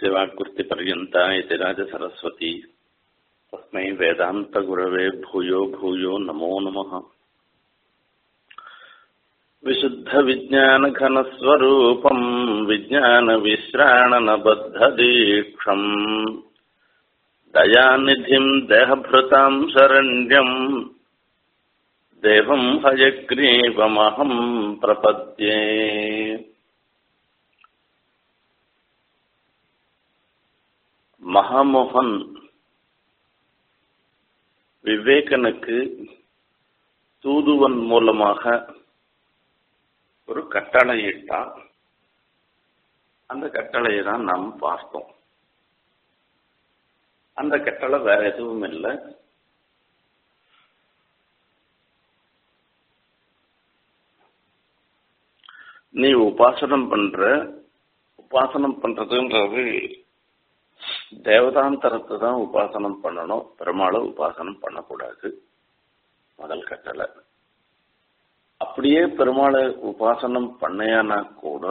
यस्य वाक्कृतिपर्यन्ता इति राजसरस्वती तस्मै वेदान्तगुरवे भूयो भूयो नमो नमः विशुद्धविज्ञानघनस्वरूपम् विज्ञानविश्राणनबद्धदीक्षम् दयानिधिम् देहभृताम् शरण्यम् देवम् हयग्रीवमहम् प्रपद्ये மகாமோகன் விவேகனுக்கு தூதுவன் மூலமாக ஒரு கட்டளையிட்டான் அந்த கட்டளையை தான் நாம் பார்த்தோம் அந்த கட்டளை வேற எதுவும் இல்லை நீ உபாசனம் பண்ற உபாசனம் பண்றதுன்றது தேவதாந்தரத்தை தான் உபாசனம் பண்ணணும் பெருமாளை உபாசனம் பண்ணக்கூடாது முதல் கட்டளை அப்படியே பெருமாளை உபாசனம் பண்ணையானா கூட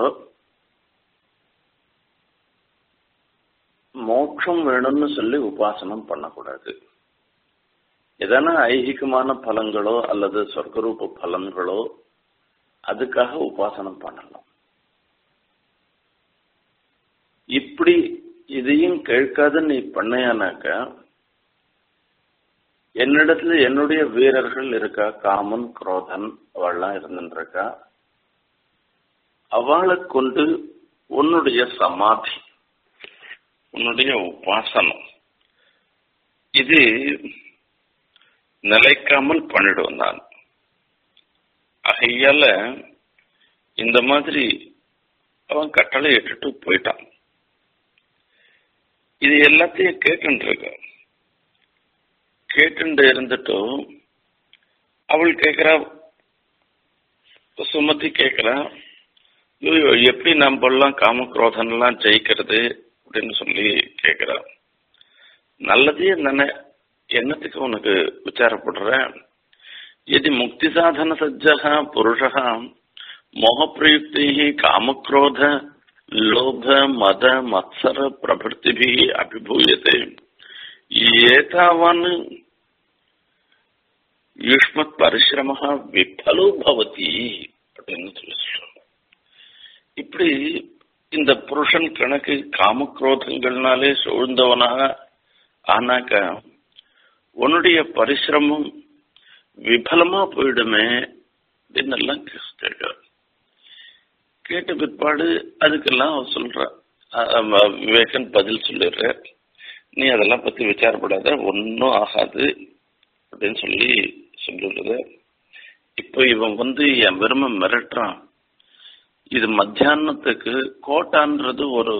மோட்சம் வேணும்னு சொல்லி உபாசனம் பண்ணக்கூடாது எதனா ஐகிகமான பலன்களோ அல்லது சொர்க்கரூப பலன்களோ அதுக்காக உபாசனம் பண்ணலாம் இப்படி இதையும் கேட்காத நீ பண்ணையானாக்க என்னிடத்துல என்னுடைய வீரர்கள் இருக்கா காமன் குரோதன் அவள்லாம் இருந்துருக்கா அவளை கொண்டு உன்னுடைய சமாதி உன்னுடைய உபாசனம் இது நிலைக்காமல் பண்ணிடுவேன் நான் ஆகையால இந்த மாதிரி அவன் கட்டளை இட்டுட்டு போயிட்டான் இது எல்லாத்தையும் கேட்டுட்டு இருக்க கேட்டுட்டு இருந்துட்டும் அவள் கேட்கிறா சுமத்தி கேட்கிறா ஐயோ எப்படி நம்ம எல்லாம் காமக்ரோதன்லாம் ஜெயிக்கிறது அப்படின்னு சொல்லி கேட்கிறா நல்லதே தானே என்னத்துக்கு உனக்கு விசாரப்படுற यदि मुक्ति साधन सज्ज पुरुष मोहप्रयुक्त कामक्रोध लोभ मद मत्सर प्रभृति अभिभूयते एतावान् युष्मत् परिश्रम விஃபலோ பவதி அப்படின்னு சொல்லி சொல்றோம் இப்படி இந்த புருஷன் கணக்கு காமக்ரோதங்கள்னாலே சூழ்ந்தவனாக ஆனாக்க உன்னுடைய பரிசிரமம் விபலமா போயிடுமே அப்படின்னு எல்லாம் கேட்கிறார் கேட்ட பிற்பாடு அதுக்கெல்லாம் அவர் சொல்ற விவேகன் பதில் சொல்லிடுற நீ அதெல்லாம் பத்தி விசாரப்படாத ஒன்றும் ஆகாது அப்படின்னு சொல்லி சொல்லிடுறது இப்போ இவன் வந்து என் பெருமை மிரட்டுறான் இது மத்தியானத்துக்கு கோட்டான்றது ஒரு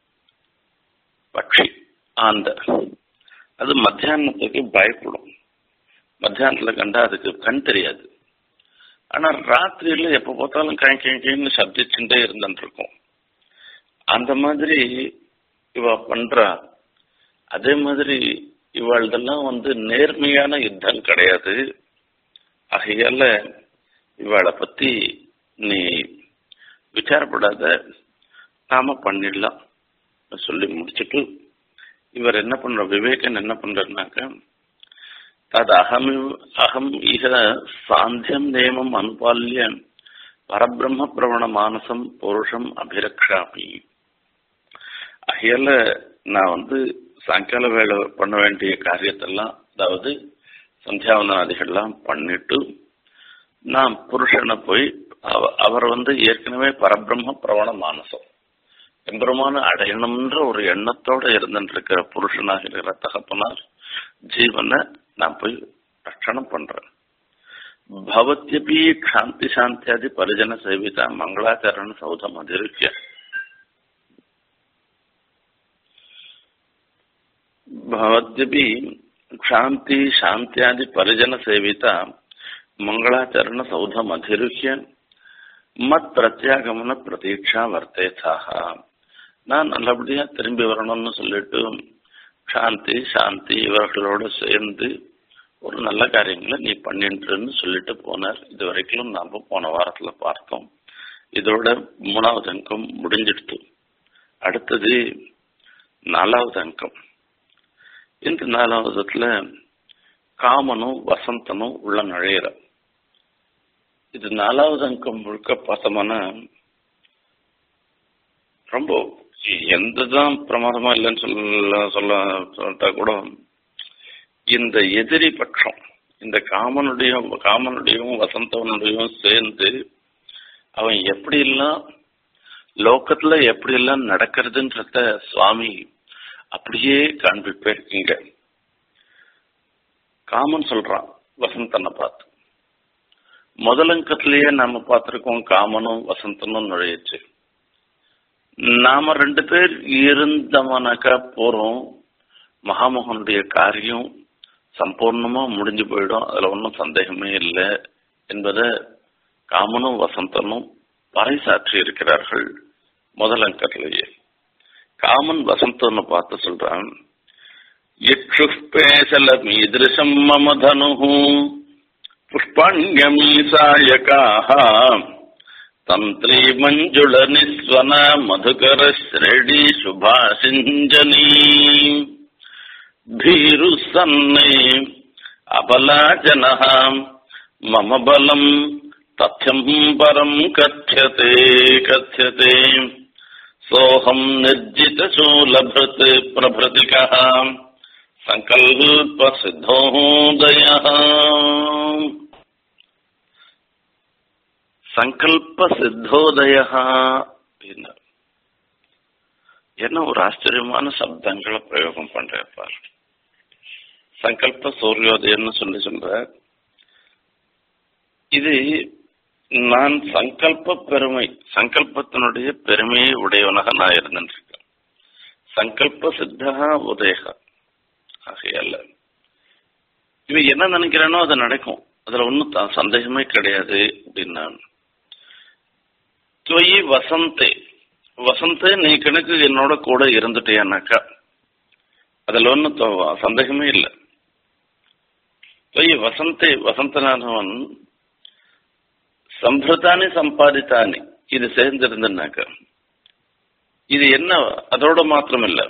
பட்சி ஆந்த அது மத்தியானத்துக்கு பயப்படும் மத்தியானத்தில் கண்டா அதுக்கு கண் தெரியாது ஆனால் ராத்திரியில் எப்போ பார்த்தாலும் கை கை சப்திச்சுட்டே இருந்துட்டு இருக்கும் அந்த மாதிரி இவ பண்றா அதே மாதிரி இவாழ்தெல்லாம் வந்து நேர்மையான யுத்தம் கிடையாது ஆகையால இவாளை பத்தி நீ விசாரப்படாத நாம பண்ணிடலாம் சொல்லி முடிச்சுட்டு இவர் என்ன பண்ற விவேகன் என்ன பண்றாருனாக்க தது அகம் அகம் இக சாந்தியம் நேமம் அனுபால்ய பரபிரம்ம பிரவண மானசம் புருஷம் அபிரக்ஷாமி அகையால நான் வந்து சாயங்கால வேலை பண்ண வேண்டிய காரியத்தெல்லாம் அதாவது சந்தியாவனாதிகள்லாம் பண்ணிட்டு நான் புருஷனை போய் அவர் வந்து ஏற்கனவே பரபிரம்ம பிரவண மானசம் எம்பெருமான அடையணும்ன்ற ஒரு எண்ணத்தோட இருந்துட்டு இருக்கிற புருஷனாக இருக்கிற தகப்பனார் ஜீவனை நான் போய் ரட்சணம் பண்றேன் பவத்யபி சாந்தி சாந்தியாதி பரிஜன சேவிதா மங்களாச்சரண சௌதம் அதிருக்கிய பவத்யபி சாந்தி சாந்தியாதி பரிஜன சேவிதா மங்களாச்சரண சௌதம் அதிருக்கிய மத் பிரத்யாகமன பிரதீட்சா வர்த்தேதாக நான் நல்லபடியா திரும்பி வரணும்னு சொல்லிட்டு சாந்தி சாந்தி இவர்களோடு சேர்ந்து ஒரு நல்ல காரியங்களை நீ பண்ணிட்டுன்னு சொல்லிட்டு போனார் இது வரைக்கும் நாம போன வாரத்துல பார்த்தோம் இதோட மூணாவது அங்கம் முடிஞ்சிடுத்து அடுத்தது நாலாவது அங்கம் இந்த நாலாவதுல காமனும் வசந்தனும் உள்ள நுழையிற இது நாலாவது அங்கம் முழுக்க பார்த்தோம்னா ரொம்ப எந்ததான் பிரமாதமா இல்லைன்னு சொல்ல சொல்ல சொல்லிட்டா கூட இந்த எதிரி பட்சம் இந்த காமனுடைய காமனுடையும் வசந்தவனுடையும் சேர்ந்து அவன் எப்படி எல்லாம் லோக்கத்துல எப்படி எல்லாம் நடக்கிறதுன்றத சுவாமி அப்படியே காண்பிப்பேர் இங்க காமன் சொல்றான் வசந்தனை பார்த்து முதலங்கத்திலேயே நாம பார்த்திருக்கோம் காமனும் வசந்தனும் நுழையிச்சு நாம ரெண்டு பேர் இருந்தவனாக்கா போறோம் மகாமோகனுடைய காரியம் சம்பூர்ணமா முடிஞ்சு போயிடும் அதுல ஒன்றும் சந்தேகமே இல்லை என்பதை காமனும் வசந்தனும் பறைசாற்றி இருக்கிறார்கள் முதல் அங்கத்திலேயே காமன் வசந்தன்னு பார்த்து சொல்றான் இக்ஷுப்பேசலமீதிருஷம் மம தனு புஷ்பாண்யமீசாயகாः தந்திரி மஞ்சுள நிஸ்வன மதுகர ஸ்ரேடி சுபாசிஞ்சனி भीरु सन्ने अबलाजनः मम बलम् तथ्यम् परम् कथ्यते कथ्यते सोऽहम् निर्जितशूलभृत् प्रभृतिकः सङ्कल्पसिद्धोदयः சங்கல்ப சித்தோதயா அப்படின்னார் என்ன ஒரு ஆச்சரியமான சப்தங்களை பிரயோகம் பண்றார் சங்கல்ப சூரியோதயம்னு சொல்லி சொல்ற இது நான் சங்கல்ப பெருமை சங்கல்பத்தினுடைய பெருமையை உடையவனாக நான் இருந்திருக்கேன் சங்கல்ப சித்தா உதயக ஆகையால இவன் என்ன நினைக்கிறானோ அது நடக்கும் அதுல ஒன்றும் சந்தேகமே கிடையாது அப்படின்னா துவயி வசந்தே வசந்த் நீ கணக்கு என்னோட கூட இருந்துட்டியானாக்கா அதுல ஒன்றும் சந்தேகமே இல்லை போய் வசந்தே வசந்தனானவன் சம்பிரதானி சம்பாதித்தானி இது சேர்ந்திருந்தனாக்க இது என்ன அதோட மாத்திரம் இல்ல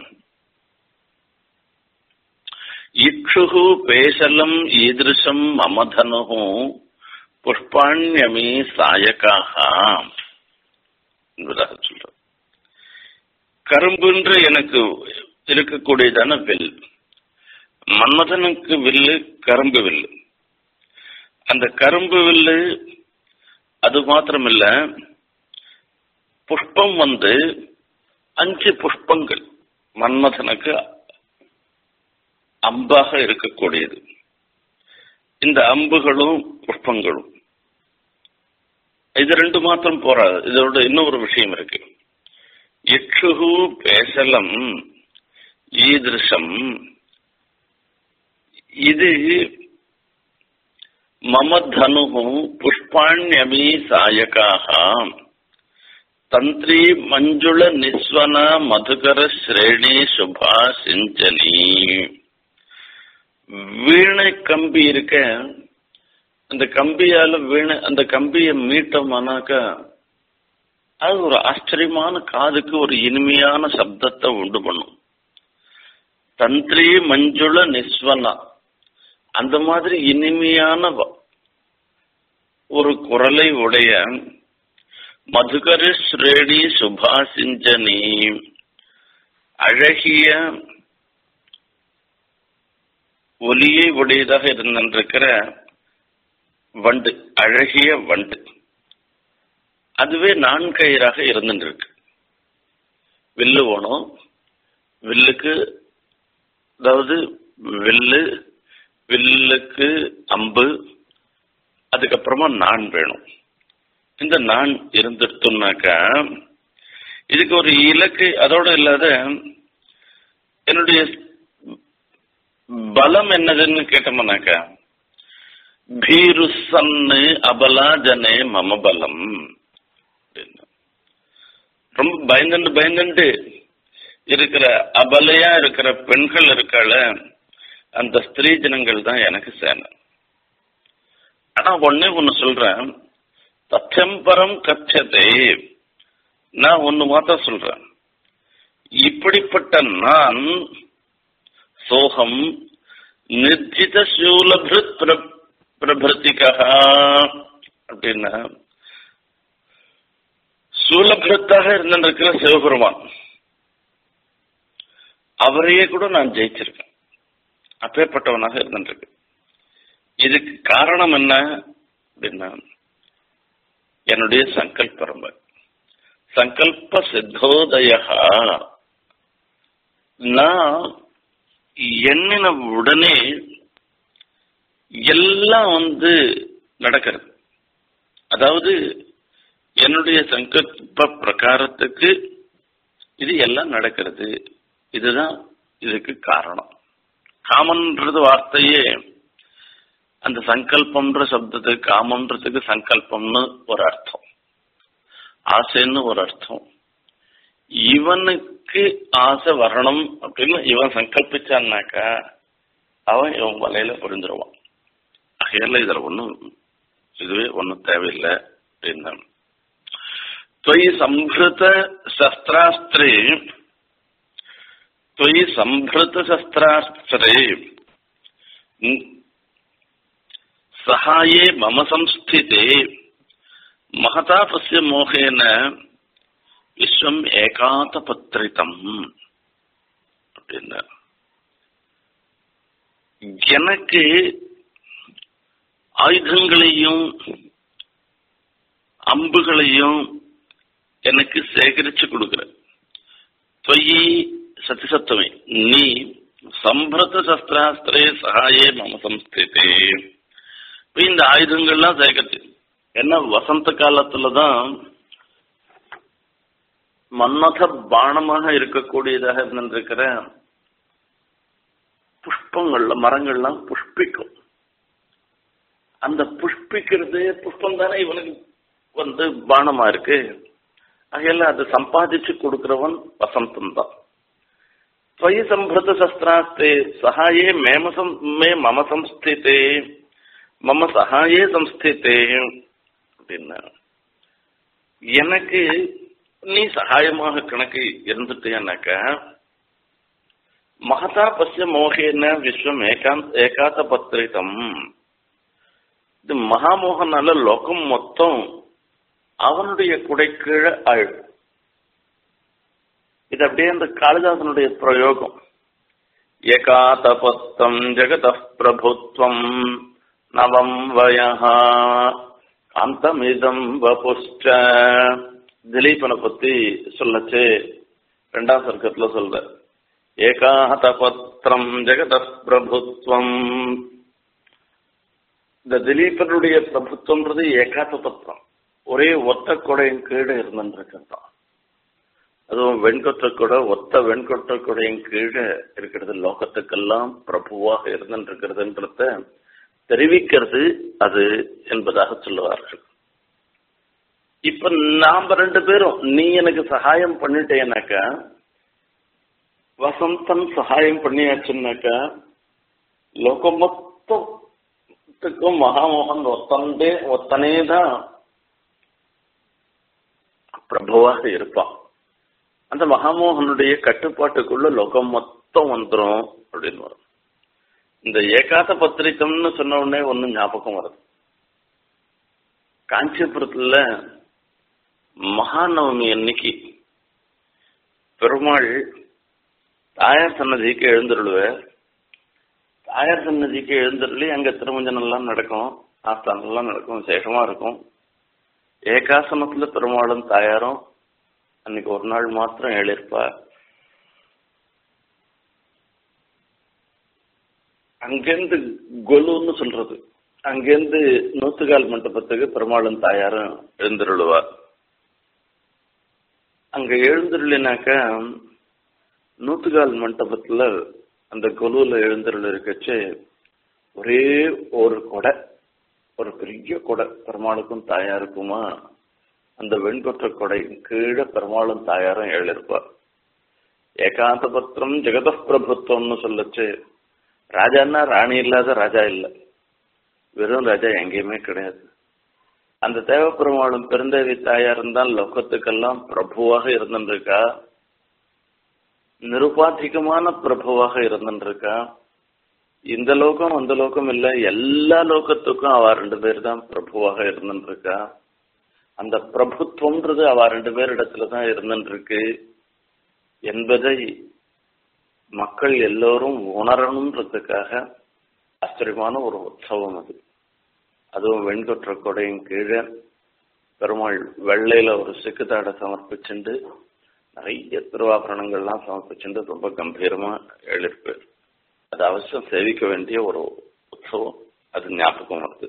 இக்ஷுகு பேசலம் ஈதிருஷம் மமதனு புஷ்பாண்யமி சாயக்காக என்பதாக சொல்ற கரும்புன்ற எனக்கு இருக்கக்கூடியதான வில் மன்மதனுக்கு வில்லு கரும்பு வில்லு அந்த கரும்பு வில்லு அது மாத்திரமில்ல புஷ்பம் வந்து அஞ்சு புஷ்பங்கள் மன்மதனுக்கு அம்பாக இருக்கக்கூடியது இந்த அம்புகளும் புஷ்பங்களும் இது ரெண்டு மாத்திரம் போறாது இதோட இன்னொரு விஷயம் இருக்கு இக்ஷுகு பேசலம் ஈதிருஷம் இது மம தனு புஷ்பாண்யமி சாயகாக தந்திரி மஞ்சுள நிஸ்வன மதுகர ஸ்ரேணி சுபா சிஞ்சனி வீணை கம்பி இருக்க அந்த கம்பியால வீணை அந்த கம்பியை மீட்டோம்னாக்கா அது ஒரு ஆச்சரியமான காதுக்கு ஒரு இனிமையான சப்தத்தை உண்டு பண்ணும் தந்திரி மஞ்சுள நிஸ்வனா அந்த மாதிரி இனிமையான ஒரு குரலை உடைய மதுகர ஸ்ரேணி சுபாசிஞ்சனி அழகிய ஒலியை உடையதாக இருந்திருக்கிற வண்டு அழகிய வண்டு அதுவே நான்கயிறாக இருந்துருக்கு வில்லு ஓணும் வில்லுக்கு அதாவது வில்லு வில்லுக்கு அம்பு அதுக்கப்புறமா நான் வேணும் இந்த நான் இருந்துட்டோம்னாக்கா இதுக்கு ஒரு இலக்கு அதோட இல்லாத என்னுடைய பலம் என்னதுன்னு கேட்டோம்னாக்கா பீருசன்னு அபலா ஜனே மம பலம் ரொம்ப பயந்துண்டு பயந்துண்டு இருக்கிற அபலையா இருக்கிற பெண்கள் இருக்காள அந்த ஸ்திரீ ஜனங்கள் தான் எனக்கு சேனை ஆனா ஒன்னே ஒன்னு சொல்றேன் தச்சம்பரம் கச்சதே நான் ஒன்னு மாத்திரம் சொல்றேன் இப்படிப்பட்ட நான் சோகம் நிர்ஜித சூலபிருத் பிரபிருத்திகா அப்படின்னா சூலபிருத்தாக இருந்திருக்கிற சிவபெருமான் அவரையே கூட நான் ஜெயிச்சிருக்கேன் அப்பேற்பட்டவனாக இருந்திருக்கு இதுக்கு காரணம் என்ன அப்படின்னா என்னுடைய சங்கல்பரம்ப சங்கல்ப சித்தோதய நான் எண்ணின உடனே எல்லாம் வந்து நடக்கிறது அதாவது என்னுடைய சங்கல்ப பிரகாரத்துக்கு இது எல்லாம் நடக்கிறது இதுதான் இதுக்கு காரணம் காமன்றது வார்த்தையே அந்த சங்கல்பம்ன்ற சப்தத்துக்கு காமன்றதுக்கு சங்கல்பம்னு ஒரு அர்த்தம் ஆசைன்னு ஒரு அர்த்தம் இவனுக்கு ஆசை வரணும் அப்படின்னு இவன் சங்கல்பிச்சான்னாக்கா அவன் இவன் வலையில புரிஞ்சிருவான் ஆகையால இதுல ஒன்றும் இதுவே ஒன்றும் தேவையில்லை அப்படின்னா त्वयि संभृत शस्त्रास्त्रे त्वयि संभृत शस्त्रास्त्रे सहाये मम संस्थिते महतापस्य मोहेन விஸ்வம் ஏகாத பத்திரிதம் அப்படின்னார் எனக்கு ஆயுதங்களையும் அம்புகளையும் எனக்கு சேகரிச்சு கொடுக்குற தொயி சத்திசத்துவமே நீ சம்பிரத சஸ்திராஸ்திரே சகாயே மம சம்ஸ்திதே இப்ப இந்த ஆயுதங்கள்லாம் சேகரிச்சு ஏன்னா வசந்த காலத்துலதான் மன்மத பானமாக இருக்கக்கூடியதாக இருந்திருக்கிற புஷ்பங்கள்ல மரங்கள்லாம் புஷ்பிக்கும் அந்த புஷ்பிக்கிறது புஷ்பம் தானே இவனுக்கு வந்து பானமா இருக்கு ஆகையில அதை சம்பாதிச்சு கொடுக்கிறவன் வசந்தம் தான் துவயி சம்பிரத சஸ்திராஸ்தே சகாயே மேமசம் மே மம சம்ஸ்திதே மம சகாயே சம்ஸ்திதே அப்படின்னா எனக்கு நீ சகாயமாக கணக்கு இருந்துட்டேனாக்க மகதா பசிய மோகேன விஸ்வம் ஏகாந்த் ஏகாத பத்திரிதம் இது மகாமோகனால லோகம் மொத்தம் அவனுடைய குடைக்கீழ ஆயிடும் இது அப்படியே அந்த காளிதாசனுடைய பிரயோகம் ஏகாதபத்தம் ஜெகத பிரபுத்வம் நவம் வயஹா காந்தமிதம் வபுஷ்ட திலீபனை பத்தி சொல்லச்சு ரெண்டாம் சர்க்கத்துல சொல்ற ஏகாதபத்திரம் ஜெகத பிரபுத்வம் இந்த திலீபனுடைய பிரபுத்துவம்ன்றது ஏகாத பத்திரம் ஒரே ஒத்த கொடையின் கீழே இருந்துருக்கான் அதுவும் வெண்கொற்ற கொடை ஒத்த வெண்கொற்ற கொடையின் கீழே இருக்கிறது லோகத்துக்கெல்லாம் பிரபுவாக இருந்துருக்கிறதுன்றத தெரிவிக்கிறது அது என்பதாக சொல்லுவார்கள் இப்ப நாம ரெண்டு பேரும் நீ எனக்கு சகாயம் பண்ணிட்டேனாக்கா வசந்தன் சகாயம் பண்ணியாச்சுன்னாக்கா லோகம் மொத்தத்துக்கும் மகாமோகன் ஒத்தந்தே ஒத்தனே தான் பிரபுவாக இருப்பான் அந்த மகாமோகனுடைய கட்டுப்பாட்டுக்குள்ள லோகம் மொத்தம் வந்துடும் அப்படின்னு வரும் இந்த ஏகாத பத்திரிக்கம்னு சொன்ன உடனே ஒன்னும் ஞாபகம் வருது காஞ்சிபுரத்துல மகாநவமி அன்னைக்கு பெருமாள் தாயார் சன்னதிக்கு எழுந்துருளுவார் தாயார் சன்னதிக்கு எழுந்துருளி அங்க திருமஞ்சனம் எல்லாம் நடக்கும் ஆஸ்தானம் எல்லாம் நடக்கும் விசேஷமா இருக்கும் ஏகாசனத்துல பெருமாளும் தாயாரும் அன்னைக்கு ஒரு நாள் மாத்திரம் எழுப்பா அங்கேருந்து கொலுன்னு சொல்றது அங்கேருந்து நூத்துக்கால் மண்டபத்துக்கு பெருமாளும் தாயாரும் எழுந்துருளுவா அங்க எழுந்துருளினாக்க நூத்துக்கால் மண்டபத்துல அந்த கொலுல எழுந்துருள் இருக்கச்சு ஒரே ஒரு கொடை ஒரு பெரிய கொடை பெருமாளுக்கும் தாயாருக்குமா அந்த வெண்கொற்ற கொடை கீழே பெருமாளும் தாயாரும் எழுதிருப்பார் ஏகாந்த பத்திரம் ஜெகத பிரபுத்துவம்னு சொல்லச்சு ராஜான்னா ராணி இல்லாத ராஜா இல்லை வெறும் ராஜா எங்கேயுமே கிடையாது அந்த தேவப்பெருமாளும் பெருந்தேவி தாயாரும் தான் லோகத்துக்கெல்லாம் பிரபுவாக இருந்திருக்கா நிருபாதிகமான பிரபுவாக இருந்துருக்கா இந்த லோகம் அந்த லோகம் இல்ல எல்லா லோகத்துக்கும் அவ ரெண்டு பேர் தான் பிரபுவாக இருந்துருக்கா அந்த பிரபுத்துவம்ன்றது அவ ரெண்டு பேர் இடத்துல தான் இருந்துருக்கு என்பதை மக்கள் எல்லோரும் உணரணுன்றதுக்காக ஆச்சரியமான ஒரு உற்சவம் அது அதுவும் வெண்கொற்ற கொடையின் கீழே பெருமாள் வெள்ளையில ஒரு சிக்குத்தாடை சமர்ப்பிச்சுண்டு நிறைய திருவாபரணங்கள்லாம் சமர்ப்பிச்சுட்டு ரொம்ப கம்பீரமா எழுப்பிரு அது அவசியம் சேவிக்க வேண்டிய ஒரு உற்சவம் அது ஞாபகம் வருது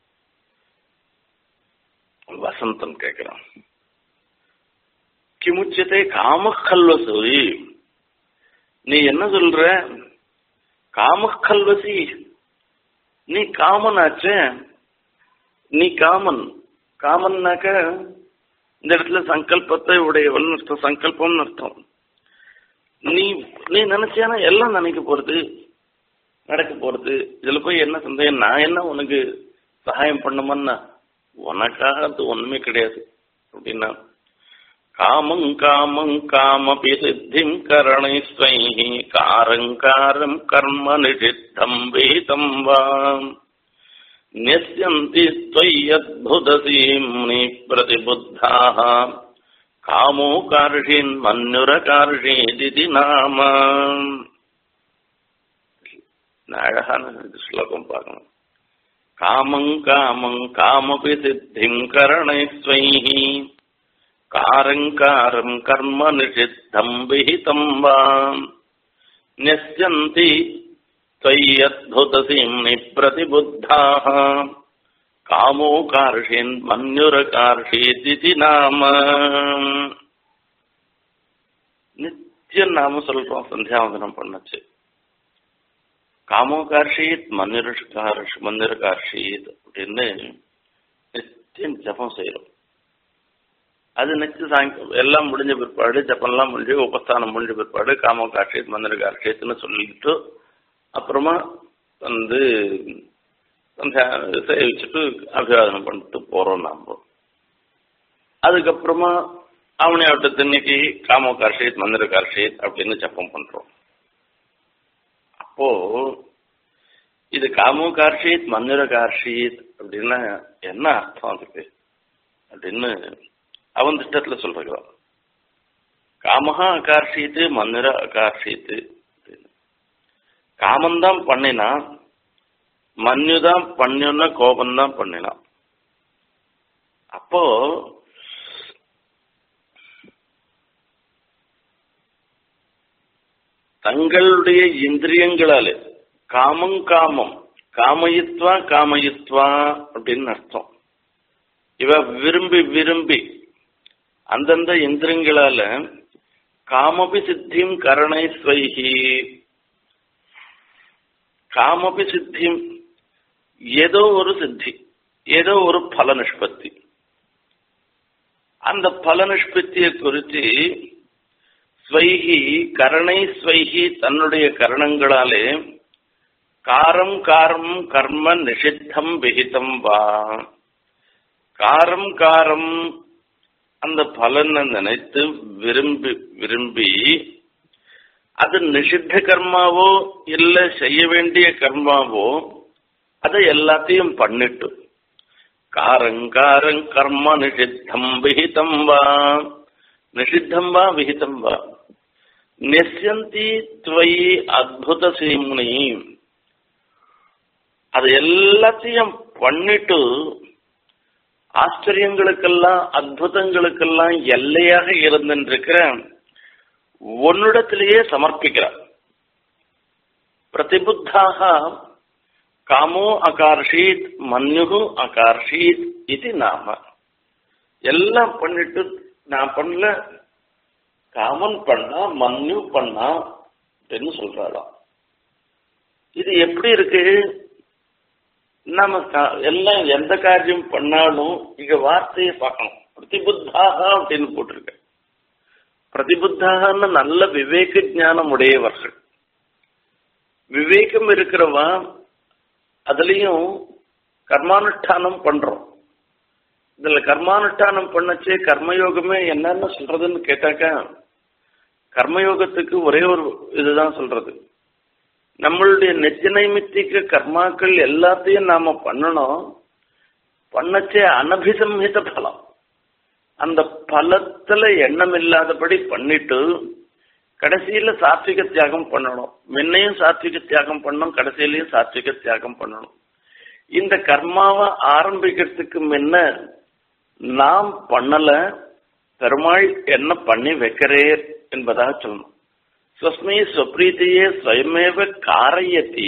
வசந்தம் கேட்கிறான் கிமுச்சத்தை காமக்கல்வசி நீ என்ன சொல்ற காமக்கல்வசி நீ காமனாச்சே நீ காமன் காமன்னாக்க இந்த இடத்துல சங்கல்பத்தை உடையவள் அர்த்தம் சங்கல்பம்னு அர்த்தம் நீ நீ நினைச்சியானா எல்லாம் நினைக்க போறது நடக்க போறது இதுல போய் என்ன சந்தேகம் நான் என்ன உனக்கு சகாயம் பண்ணுமன்னா உனக்காக அது ஒண்ணுமே கிடையாது அப்படின்னா காமம் காமம் காமபி சித்திம் கரணை காரங்காரம் கர்ம நிஷித்தம் வேதம் வாம் न्यस्यन्ति त्वय्यद्भुतसीम्नि प्रतिबुद्धाः காமோகார்ஷீன்மன்யுரகார்ஷீதிதி நாம அழகான ஸ்லோகம் பார்க்கணும் காமங் காமங் காமபி சித்திம் கரணைஸ்வைஹி காரங்காரம் கர்ம நிஷித்தம் விஹிதம் வாம் न्यस्यन्ति त्वय्यद्भुतसीम्नि प्रतिबुद्धाः காமோகார்ஷின் மன்யுரகார்ஷீதி நாம நித்தியம் நாம சொல்றோம் சந்தியாவந்தனம் பண்ணச்சு காமோகார்ஷீத் மன்யுரகார்ஷ் மன்யுரகார்ஷீத் அப்படின்னு நித்தியம் ஜபம் செய்யறோம் அது நெக்ஸ்ட் சாயங்காலம் எல்லாம் முடிஞ்ச பிற்பாடு ஜப்பம்லாம் முடிஞ்சு உபஸ்தானம் முடிஞ்ச பிற்பாடு காமோகார்ஷீத் மன்யுரகார்ஷீத்னு சொல்லிட்டு அப்புறமா வந்து சேவிச்சுட்டு அபிவாதனம் பண்ணிட்டு போறோம் நாம அதுக்கப்புறமா அவனை அவட்ட இன்னைக்கு காமோ கார்ஷித் மந்திர கார்ஷித் அப்படின்னு ஜப்பம் பண்றோம் அப்போ இது காமோ கார்ஷித் மந்திர கார்ஷித் அப்படின்னா என்ன அர்த்தம் அதுக்கு அப்படின்னு அவன் திட்டத்துல சொல்றான் காமஹா அகார்ஷித்து மந்திர அகார்ஷித்து காமந்தான் பண்ணினா மன்யுதான் பண்ணுன்னா கோபம்தான் பண்ணினான் அப்போ தங்களுடைய இந்திரியங்களாலே காமம் காமம் காமயித்வா காமயித்வா அப்படின்னு அர்த்தம் இவ விரும்பி விரும்பி அந்தந்த இந்திரியங்களால காமபி சித்தியும் கரணை ஸ்வைஹி காமபி சித்தியும் ஏதோ ஒரு சித்தி ஏதோ ஒரு பல நிஷ்பத்தி அந்த பல நிஷ்பத்தியை குறித்து ஸ்வைஹி கரணை ஸ்வைஹி தன்னுடைய கரணங்களாலே காரம் காரம் கர்ம நிஷித்தம் விகிதம் வா காரம் காரம் அந்த பலனை நினைத்து விரும்பி விரும்பி அது நிஷித்த கர்மாவோ இல்ல செய்ய வேண்டிய கர்மாவோ அதை எல்லாத்தையும் பண்ணிட்டு காரங்காரங் கர்ம நிஷித்தம் விஹிதம் வா நிஷித்தம் வா விஹிதம் வா நெஸ்யந்தி துவயி அத்புத சீம்னி அது எல்லாத்தையும் பண்ணிட்டு ஆச்சரியங்களுக்கெல்லாம் அற்புதங்களுக்கெல்லாம் எல்லையாக இருந்துருக்கிற உன்னிடத்திலேயே சமர்ப்பிக்கிறார் பிரதிபுத்தாக காமோ அகார்ஷீத் மன்யு அகார்ஷீத் இது நாம எல்லாம் பண்ணிட்டு நான் பண்ணல காமன் பண்ணா மன்யு பண்ணா அப்படின்னு சொல்றாளாம் இது எப்படி இருக்கு நம்ம எல்லாம் எந்த காரியம் பண்ணாலும் இங்க வார்த்தையை பார்க்கணும் பிரதிபுத்தாக அப்படின்னு போட்டிருக்க பிரதிபுத்தாகன்னு நல்ல விவேக ஞானம் உடையவர்கள் விவேகம் இருக்கிறவா அதுலயும் கர்மானுஷ்டானம் பண்றோம் இதுல கர்மானுஷ்டானம் பண்ணச்சே கர்மயோகமே என்னன்னு சொல்றதுன்னு கேட்டாக்கா கர்மயோகத்துக்கு ஒரே ஒரு இதுதான் சொல்றது நம்மளுடைய நெச்சநைமித்திக கர்மாக்கள் எல்லாத்தையும் நாம பண்ணணும் பண்ணச்சே அனபிசம்ஹித பலம் அந்த பலத்துல எண்ணம் இல்லாதபடி பண்ணிட்டு கடைசியில சாத்விக தியாகம் பண்ணணும் முன்னையும் சாத்விக தியாகம் பண்ணணும் கடைசியிலையும் சாத்விக தியாகம் பண்ணணும் இந்த கர்மாவை ஆரம்பிக்கிறதுக்கு முன்ன நாம் பண்ணல பெருமாள் என்ன பண்ணி வைக்கிறேர் என்பதாக சொல்லணும் ஸ்வஸ்மை ஸ்வப்ரீதியே ஸ்வயமேவ காரையத்தி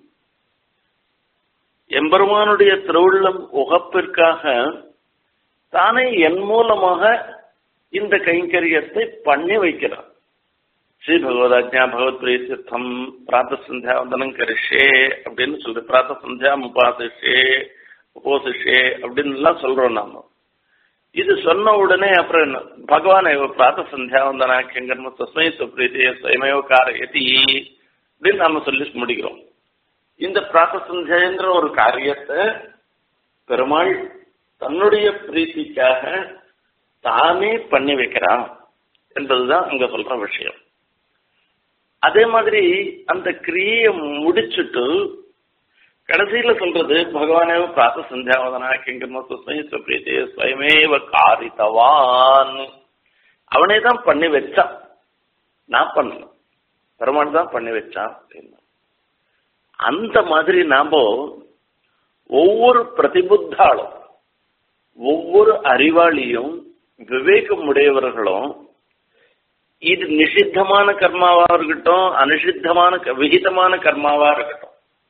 எம்பெருமானுடைய திருவுள்ளம் உகப்பிற்காக தானே என் மூலமாக இந்த கைங்கரியத்தை பண்ணி வைக்கிறார் ஸ்ரீ பகவதாஜ்ஞா பகவத் பிரீத்தியம் பிராத்த சந்தியா வந்தனம் கரிஷே அப்படின்னு சொல்ற பிராத்த சந்தியா உபாசிஷே உபோசிஷே அப்படின்னு எல்லாம் சொல்றோம் நாம இது சொன்ன உடனே அப்புறம் என்ன பகவான் பிராத்த சந்தியா வந்தனா கெங்கர்ம தஸ்மை சுப்ரீதிய ஸ்வயமேவ காரயதி அப்படின்னு நாம சொல்லி முடிக்கிறோம் இந்த பிராத்த சந்தியான்ற ஒரு காரியத்தை பெருமாள் தன்னுடைய பிரீத்திக்காக தானே பண்ணி வைக்கிறான் என்பதுதான் அங்க சொல்ற விஷயம் அதே மாதிரி அந்த கிரியை முடிச்சுட்டு கடைசியில சொல்றது பகவானே பிராத்த சந்தியாவதனா கிங்கர்ம சுஸ்மை சுப்ரீதி ஸ்வயமேவ காரித்தவான் அவனே தான் பண்ணி வச்சான் நான் பண்ணல பெருமாள் தான் பண்ணி வச்சான் அப்படின்னா அந்த மாதிரி நாம ஒவ்வொரு பிரதிபுத்தாலும் ஒவ்வொரு அறிவாளியும் விவேகம் உடையவர்களும் இது நிஷித்தமான கர்மாவா இருக்கட்டும் அனிஷித்தமான விகிதமான கர்மாவா இருக்கட்டும்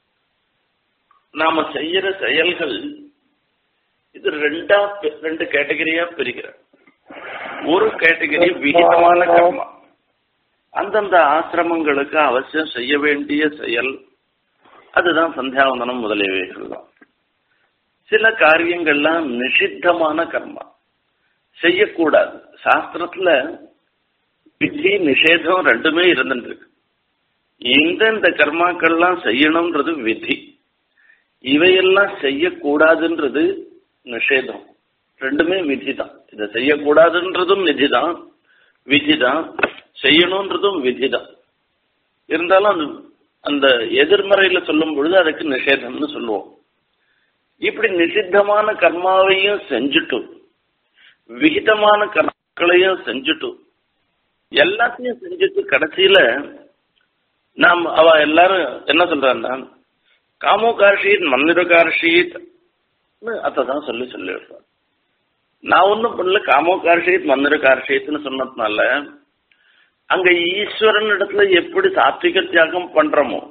நாம செய்யற செயல்கள் இது ரெண்டா ரெண்டு கேட்டகரியா பிரிக்கிற ஒரு கேட்டகரி விகிதமான கர்மா அந்தந்த ஆசிரமங்களுக்கு அவசியம் செய்ய வேண்டிய செயல் அதுதான் சந்தியாவந்தனம் முதலியவைகள் தான் சில காரியங்கள்லாம் நிஷித்தமான கர்மா செய்யக்கூடாது சாஸ்திரத்துல விதி நிஷேதம் ரெண்டுமே இருந்துருக்கு எந்தெந்த கர்மாக்கள்லாம் செய்யணும்ன்றது விதி இவையெல்லாம் செய்யக்கூடாதுன்றது நிஷேதம் ரெண்டுமே விதி தான் இதை செய்யக்கூடாதுன்றதும் விதி தான் விதி தான் செய்யணுன்றதும் விதி தான் இருந்தாலும் அந்த அந்த எதிர்மறையில சொல்லும் பொழுது அதுக்கு நிஷேதம்னு சொல்லுவோம் இப்படி நிஷித்தமான கர்மாவையும் செஞ்சுட்டு விகிதமான கர்மாக்களையும் செஞ்சுட்டு எல்லாத்தையும் செஞ்சுட்டு கடைசியில நாம் அவ எல்லாரும் என்ன சொல்றான்னா காமோ கார்ஷீத் மந்திர கார்ஷீத் அதான் சொல்லி சொல்லி விடுறான் நான் ஒன்றும் பண்ணல காமோ கார்ஷீத் மந்திர கார்ஷீத்னு சொன்னதுனால அங்க ஈஸ்வரன் இடத்துல எப்படி சாத்விக தியாகம் பண்றோமோ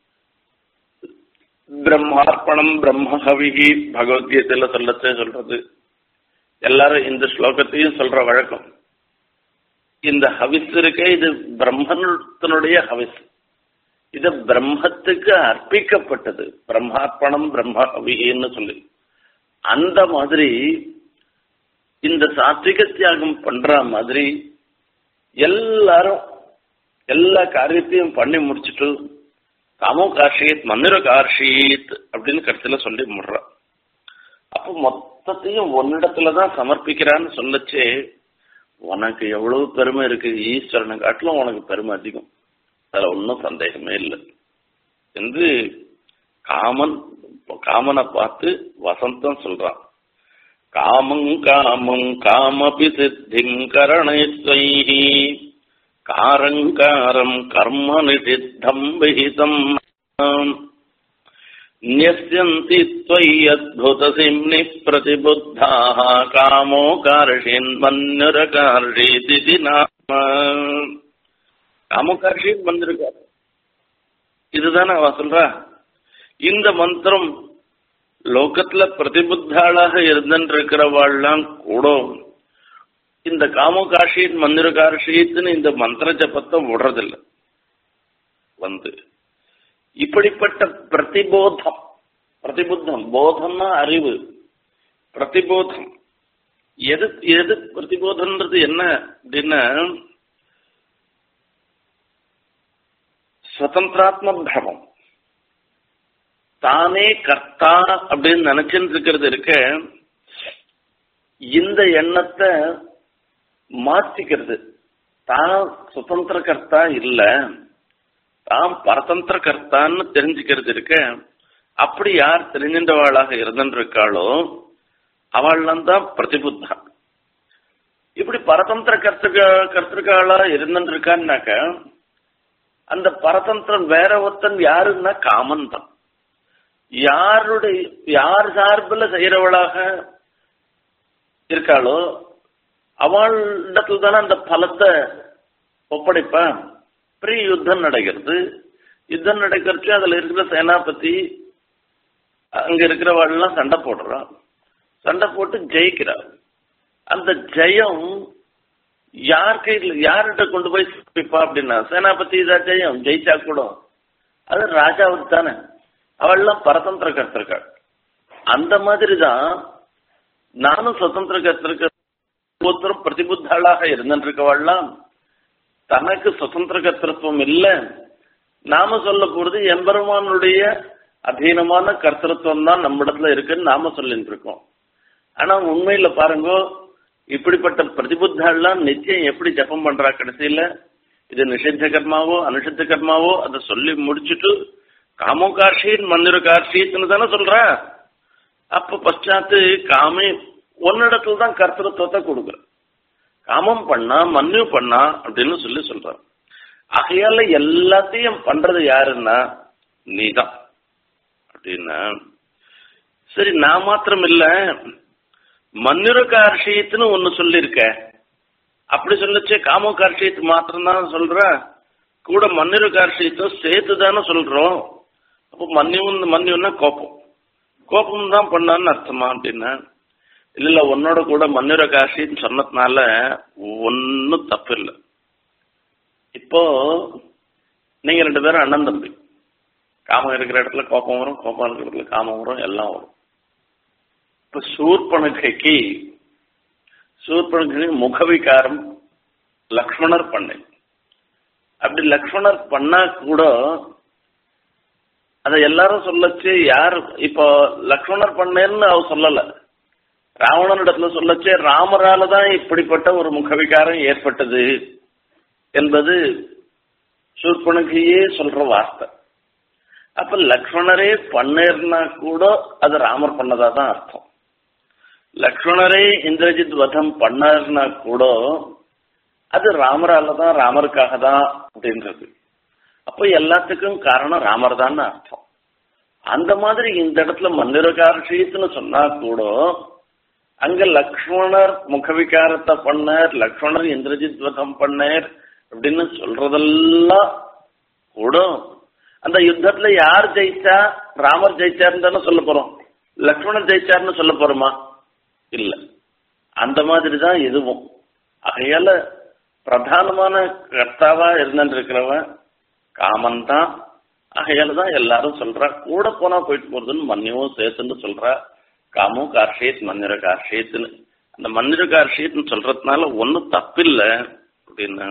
பிரம்மார்ப்பணம் பிரம்மஹவிகி பகவத்கீதையில சொல்லச்சே சொல்றது எல்லாரும் இந்த ஸ்லோகத்தையும் சொல்ற வழக்கம் இந்த ஹவிஸ் இருக்கே இது பிரம்மத்தினுடைய ஹவிஸ் இது பிரம்மத்துக்கு அர்ப்பிக்கப்பட்டது பிரம்மார்ப்பணம் பிரம்ம ஹவின்னு சொல்லி அந்த மாதிரி இந்த சாத்விக தியாகம் பண்ற மாதிரி எல்லாரும் எல்லா காரியத்தையும் பண்ணி முடிச்சுட்டு காமோ கார்ஷீத் மந்திர கார்ஷீத் அப்படின்னு கடைசியில சொல்லி முடுற அப்போ மொத்தத்தையும் ஒன்னிடத்துலதான் சமர்ப்பிக்கிறான்னு சொல்லச்சே உனக்கு எவ்வளவு பெருமை இருக்கு ஈஸ்வரனை காட்டிலும் உனக்கு பெருமை அதிகம் அதுல ஒன்றும் சந்தேகமே இல்லை என்று காமன் காமனை பார்த்து வசந்தம் சொல்றான் காமம் காமம் காமபி சித்திம் கரணைஸ்வைஹி காரங்காரம் கர்ம நிஷித்தம் விஹிதம் न्यस्यन्ति त्वय्यद्भुतसिम्नि प्रतिबुद्धाः कामो कार्षीन्मन्युरकार्षीदिति नाम காமோ கார்ஷீத் மந்திருக்கார் இதுதானே அவ சொல்றா இந்த மந்திரம் லோகத்துல பிரதிபுத்தாளாக இருந்திருக்கிறவாள்லாம் கூட இந்த காமோ காஷீத் மந்திர கார்ஷீத்னு இந்த மந்திர ஜபத்தை விடுறதில்லை வந்து இப்படிப்பட்ட பிரதிபோதம் பிரதிபுத்தம் போதம்னா அறிவு பிரதிபோதம் எது எது பிரதிபோதம்ன்றது என்ன அப்படின்னா சுதந்திராத்ம பிரமம் தானே கர்த்தா அப்படின்னு நினைச்சுட்டு இருக்கிறது இருக்க இந்த எண்ணத்தை மாத்திக்கிறது தான் சுதந்திர கர்த்தா இல்ல தான் பரதந்திர கர்த்தான்னு தெரிஞ்சுக்கிறது இருக்க அப்படி யார் தெரிஞ்சின்றவாளாக இருந்திருக்காளோ அவள்லாம் தான் பிரதிபுத்தா இப்படி பரதந்திர கர்த்தக கர்த்திருக்காளா இருந்திருக்கான்னாக்க அந்த பரதந்திரம் வேற ஒருத்தன் யாருன்னா காமன் தான் யாருடைய யார் சார்பில் செய்யறவளாக இருக்காளோ அவளிடத்துல தானே அந்த பலத்தை ஒப்படைப்பான் பெரிய யுத்தம் நடக்கிறது யுத்தம் நடக்கிறச்சு அதுல இருக்கிற சேனாபதி அங்க இருக்கிறவாள்லாம் சண்டை போடுறான் சண்டை போட்டு ஜெயிக்கிறான் அந்த ஜெயம் யார் கையில் யார்கிட்ட கொண்டு போய் சிப்பிப்பா அப்படின்னா சேனாபதி தான் ஜெயம் ஜெயிச்சா கூட அது ராஜாவுக்கு தானே அவள்லாம் பரதந்திர கர்த்தர்கள் அந்த மாதிரி தான் நானும் சுதந்திர கர்த்தருக்கு ஒருத்தரும் பிரதிபுத்தாளாக இருந்திருக்கவாள்லாம் தனக்கு சுதந்திர கர்த்தத்துவம் இல்லை நாம சொல்ல போறது எம்பெருமானுடைய அதீனமான கர்த்தத்துவம் தான் நம்மிடத்துல இருக்குன்னு நாம சொல்லிட்டு இருக்கோம் ஆனா உண்மையில பாருங்க இப்படிப்பட்ட பிரதிபுத்தாள்லாம் நிச்சயம் எப்படி ஜபம் பண்றா கடைசியில இது நிஷித்த கர்மாவோ அனுஷித்த கர்மாவோ அதை சொல்லி முடிச்சுட்டு காமோ கார்ஷீத் மந்திர கார்ஷீத்னு தானே சொல்ற அப்ப பశ్చాத்து காமே ஒன்னிடத்துல தான் கர்த்தத்துவத்தை கொடுக்குற காமம் பண்ணா மன்னு பண்ணா அப்படின்னு சொல்லி சொல்றான் ஆகையால எல்லாத்தையும் பண்றது யாருன்னா நீதான் அப்படின்னா சரி நான் மாத்திரம் இல்ல மன்னிர கார்ஷியத்துன்னு ஒன்னு சொல்லியிருக்க அப்படி சொல்லச்சே காமோ கார்ஷியத்து மாத்திரம் தான் சொல்ற கூட மன்னிர கார்ஷியத்தும் சேர்த்து தானே சொல்றோம் அப்போ மன்னியும் மன்னியும்னா கோபம் கோபம் தான் பண்ணான்னு அர்த்தமா அப்படின்னா இல்ல இல்ல உன்னோட கூட மன்னிர காசின்னு சொன்னதுனால ஒன்னும் தப்பு இல்லை இப்போ நீங்க ரெண்டு பேரும் அண்ணன் தம்பி காமம் இருக்கிற இடத்துல கோபம் வரும் கோபம் இருக்கிற இடத்துல காமம் வரும் எல்லாம் வரும் இப்ப சூர்பனகைக்கு சூர்பனகை முகவிகாரம் லக்ஷ்மணர் பண்ணை அப்படி லக்ஷ்மணர் பண்ணா கூட அதை எல்லாரும் சொல்லச்சு யார் இப்போ லக்ஷ்மணர் பண்ணேன்னு அவ சொல்லல ராவணனிடத்துல சொல்லச்சு ராமரால தான் இப்படிப்பட்ட ஒரு முகவிகாரம் ஏற்பட்டது என்பது சூர்பனகையே சொல்ற வார்த்தை அப்ப லக்ஷ்மணரே பண்ணேர்னா கூட அது ராமர் பண்ணதா தான் அர்த்தம் லக்ஷ்மணரே இந்திரஜித் வதம் பண்ணார்னா கூட அது ராமரால தான் ராமருக்காக தான் அப்படின்றது அப்போ எல்லாத்துக்கும் காரணம் ராமர் தான் அர்த்தம் அந்த மாதிரி இந்த இடத்துல மந்திரகார்ஷியத்துன்னு சொன்னா கூட அங்க லக்ஷ்மணர் முகவிகாரத்தை பண்ணார் லக்ஷ்மணர் இந்திரஜித் வதம் பண்ணார் அப்படின்னு சொல்றதெல்லாம் கூட அந்த யுத்தத்துல யார் ஜெயிச்சா ராமர் ஜெயிச்சாருன்னு தானே சொல்ல போறோம் லக்ஷ்மணர் ஜெயிச்சாருன்னு சொல்ல போறோமா இல்ல அந்த மாதிரி தான் இதுவும் ஆகையால பிரதானமான கர்த்தாவா இருந்துட்டு இருக்கிறவன் காமன் தான் ஆகையால தான் எல்லாரும் சொல்றா கூட போனா போயிட்டு போறதுன்னு மன்னியவும் சேர்த்துன்னு சொல்றா காமும் கார்ஷேத் மன்னிர கார்ஷேத்துன்னு அந்த மன்னிர கார்ஷேத்னு சொல்றதுனால ஒன்றும் தப்பில்லை அப்படின்னு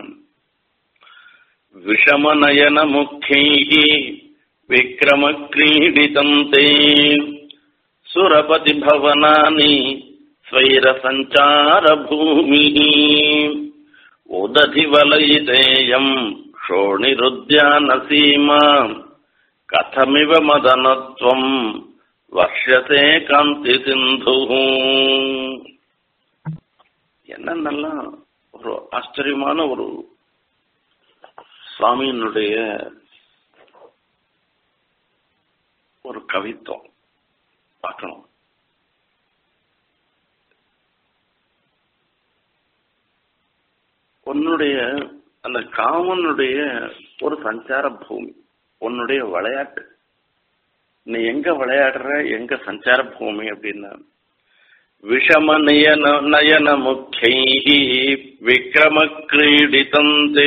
விஷமநயன முக்கைः விக்ரமக்ரீடிதம் தே சுரபதி பவனானி स्वैरसञ्चारभूमिः उदधिवलयितेयम् क्षोणिरुद्यानसीमा कथमिव मदनत्वम् वर्षते காந்தி சிந்து என்னென்னலாம் ஒரு ஆச்சரியமான ஒரு சுவாமியினுடைய ஒரு கவித்துவம் பார்க்கணும் உன்னுடைய அந்த காமனுடைய ஒரு சஞ்சார பூமி உன்னுடைய விளையாட்டு நீ எங்க விளையாடுற எங்க சஞ்சார பூமி அப்படின்னா விஷம நயன நயன முக்கை விக்ரம கிரீடிதந்தே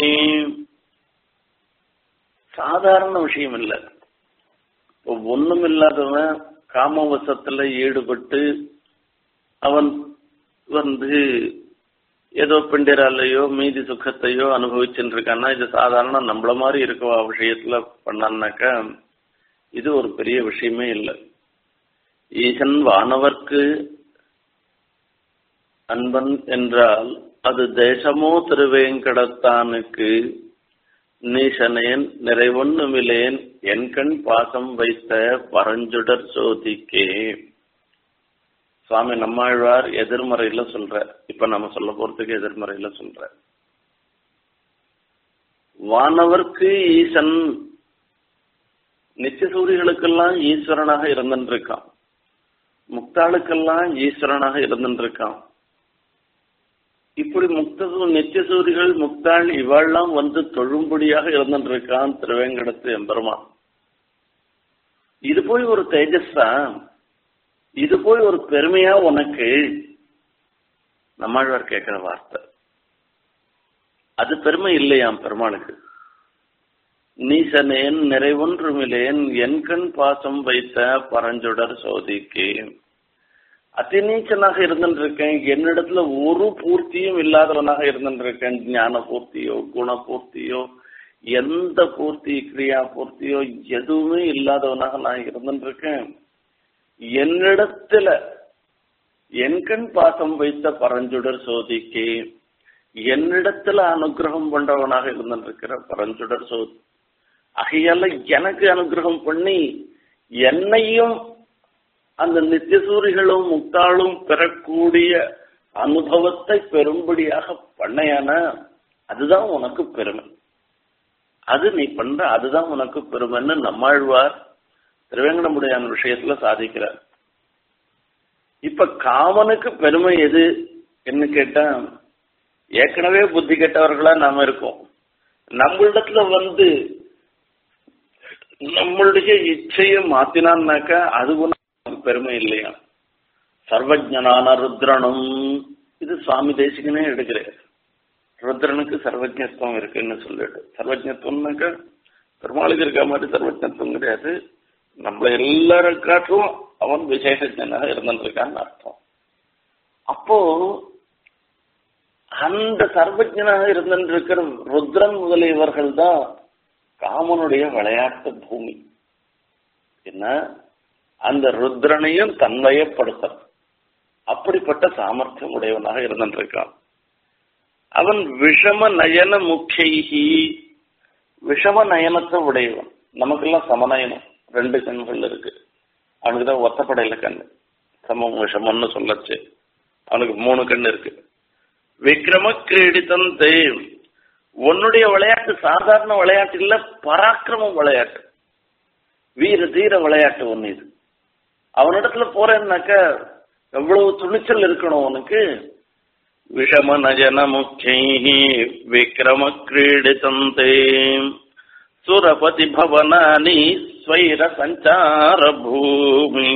சாதாரண விஷயம் இல்லை இப்போ ஒண்ணும் இல்லாதவன் காமவசத்துல ஈடுபட்டு அவன் வந்து ஏதோ பிண்டிராலையோ மீதி சுகத்தையோ அனுபவிச்சுட்டு இருக்கான்னா இது சாதாரண நம்மள மாதிரி இருக்க விஷயத்துல பண்ணான்னாக்கா இது ஒரு பெரிய விஷயமே இல்லை ஈசன் வானவர்க்கு அன்பன் என்றால் அது தேசமோ திருவேங்கடத்தானுக்கு நீசனேன் நிறைவொன்னுமிலேன் என் கண் பாசம் வைத்த பரஞ்சுடர் சோதிக்கே சுவாமி நம்மாழ்வார் எதிர்மறையில சொல்ற இப்ப நம்ம சொல்ல போறதுக்கு எதிர்மறையில சொல்ற வானவர்க்கு ஈசன் நித்தியசூரிகளுக்கெல்லாம் ஈஸ்வரனாக இருந்துருக்கான் முக்தாளுக்கெல்லாம் ஈஸ்வரனாக இருந்துருக்கான் இப்படி முக்த நித்தியசூரிகள் முக்தாள் இவாள்லாம் வந்து தொழும்படியாக இருந்துருக்கான் திருவேங்கடத்து எம்பெருமான் இது போய் ஒரு தேஜஸா இது போய் ஒரு பெருமையா உனக்கு நம்மாழ்வார் கேட்கிற வார்த்தை அது பெருமை இல்லையாம் பெருமாளுக்கு நீசனேன் நிறைவொன்றுமிலேன் என் கண் பாசம் வைத்த பரஞ்சுடர் சோதிக்கு அதிநீச்சனாக இருந்துருக்கேன் என்னிடத்துல ஒரு பூர்த்தியும் இல்லாதவனாக இருந்துருக்கேன் ஞான பூர்த்தியோ குண பூர்த்தியோ எந்த பூர்த்தி கிரியா பூர்த்தியோ எதுவுமே இல்லாதவனாக நான் இருந்துருக்கேன் என்னிடத்துல என் கண் பாசம் வைத்த பரஞ்சுடர் சோதிக்கு என்னிடத்துல அனுகிரகம் பண்றவனாக இருந்திருக்கிற பரஞ்சுடர் சோதி ஆகையால எனக்கு அனுகிரகம் பண்ணி என்னையும் அந்த நித்தியசூரிகளும் முக்தாளும் பெறக்கூடிய அனுபவத்தை பெரும்படியாக பண்ணையான அதுதான் உனக்கு பெருமை அது நீ பண்ற அதுதான் உனக்கு பெருமைன்னு நம்மாழ்வார் திருவேங்கடமுடையான விஷயத்துல சாதிக்கிறார் இப்ப காமனுக்கு பெருமை எது என்ன கேட்டா ஏற்கனவே புத்தி கெட்டவர்களா நாம இருக்கோம் நம்மளிடத்துல வந்து நம்மளுடைய இச்சையை மாத்தினான்னாக்கா அது ஒன்றும் பெருமை இல்லையா சர்வஜனான ருத்ரனும் இது சுவாமி தேசிகனே எடுக்கிறார் ருத்ரனுக்கு சர்வஜத்துவம் இருக்குன்னு சொல்லிட்டு சர்வஜத்துவம்னாக்கா பெருமாளுக்கு இருக்க மாதிரி சர்வஜத்துவம் கிடையாது நம்மள எல்லாரும் காட்டும் அவன் விசேஷஜனாக இருந்திருக்கான்னு அர்த்தம் அப்போ அந்த சர்வஜனாக இருந்திருக்கிற ருத்ரன் முதலியவர்கள் தான் காமனுடைய விளையாட்டு பூமி என்ன அந்த ருத்ரனையும் தன்வயப்படுத்த அப்படிப்பட்ட சாமர்த்தியம் உடையவனாக இருந்திருக்கான் அவன் விஷம நயன முக்கியி விஷம நயனத்தை உடையவன் நமக்கெல்லாம் சமநயனம் ரெண்டு கண்கள் இருக்கு அவனுக்கு தான் ஒத்தப்படையில கண்ணு சமம் விஷமம்னு சொல்லச்சு அவனுக்கு மூணு கண்ணு இருக்கு விக்ரம கிரீடித்தந்தே உன்னுடைய விளையாட்டு சாதாரண விளையாட்டு இல்ல பராக்கிரம விளையாட்டு வீர தீர விளையாட்டு ஒண்ணு இது அவனிடத்துல போறேன்னாக்க எவ்வளவு துணிச்சல் இருக்கணும் உனக்கு விஷம நஜன முக்கிய விக்ரம கிரீடித்தந்தே சுரபதி பவனானி ஸ்வைர சஞ்சார பூமி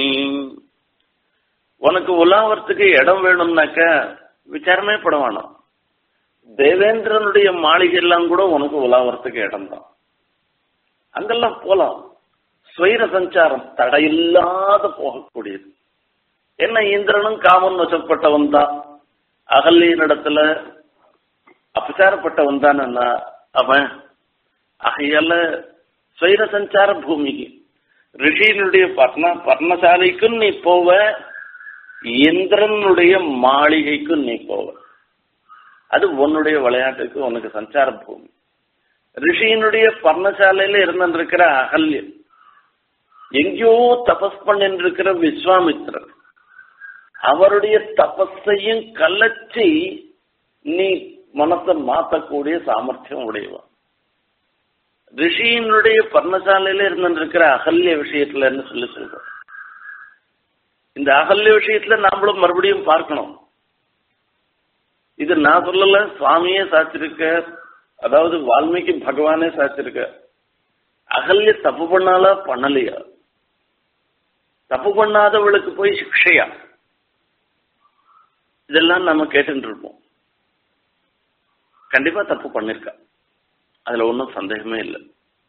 உனக்கு உலாவறதுக்கு இடம் வேணும்னாக்க விசாரமே பட வேணாம் தேவேந்திரனுடைய மாளிகை எல்லாம் கூட உனக்கு உலாவறதுக்கு இடம் தான் அங்கெல்லாம் போலாம் ஸ்வைர சஞ்சாரம் தடையில்லாத போகக்கூடியது என்ன இந்திரனும் காமன் வசப்பட்டவன் தான் அகல்லியினிடத்துல அபச்சாரப்பட்டவன் தான் அவன் ஆகையால ஸ்வைர சஞ்சார பூமிக்கு ரிஷியினுடைய பர்ண பர்ணசாலைக்கும் நீ போவ இந்திரனுடைய மாளிகைக்கும் நீ போவ அது உன்னுடைய விளையாட்டுக்கு உனக்கு சஞ்சார பூமி ரிஷியினுடைய பர்ணசாலையில இருந்திருக்கிற அகல்யம் எங்கேயோ தபஸ் பண்ணிருக்கிற விஸ்வாமித்திரர் அவருடைய தபஸையும் கலச்சி நீ மனத்தை மாத்தக்கூடிய சாமர்த்தியம் உடையவன் ரிஷியினுடைய பர்ணசாலையில இருந்திருக்கிற அகல்ய விஷயத்துல சொல்லி சொல்றோம் இந்த அகல்ய விஷயத்துல நாமளும் மறுபடியும் பார்க்கணும் இது நான் சொல்லல சுவாமியே சாச்சிருக்க அதாவது வால்மீகி பகவானே சாச்சிருக்க அகல்ய தப்பு பண்ணாலா பண்ணலையா தப்பு பண்ணாதவளுக்கு போய் சிக்ஷையா இதெல்லாம் நம்ம கேட்டுட்டு இருப்போம் கண்டிப்பா தப்பு பண்ணிருக்கா அதுல ஒன்றும் சந்தேகமே இல்லை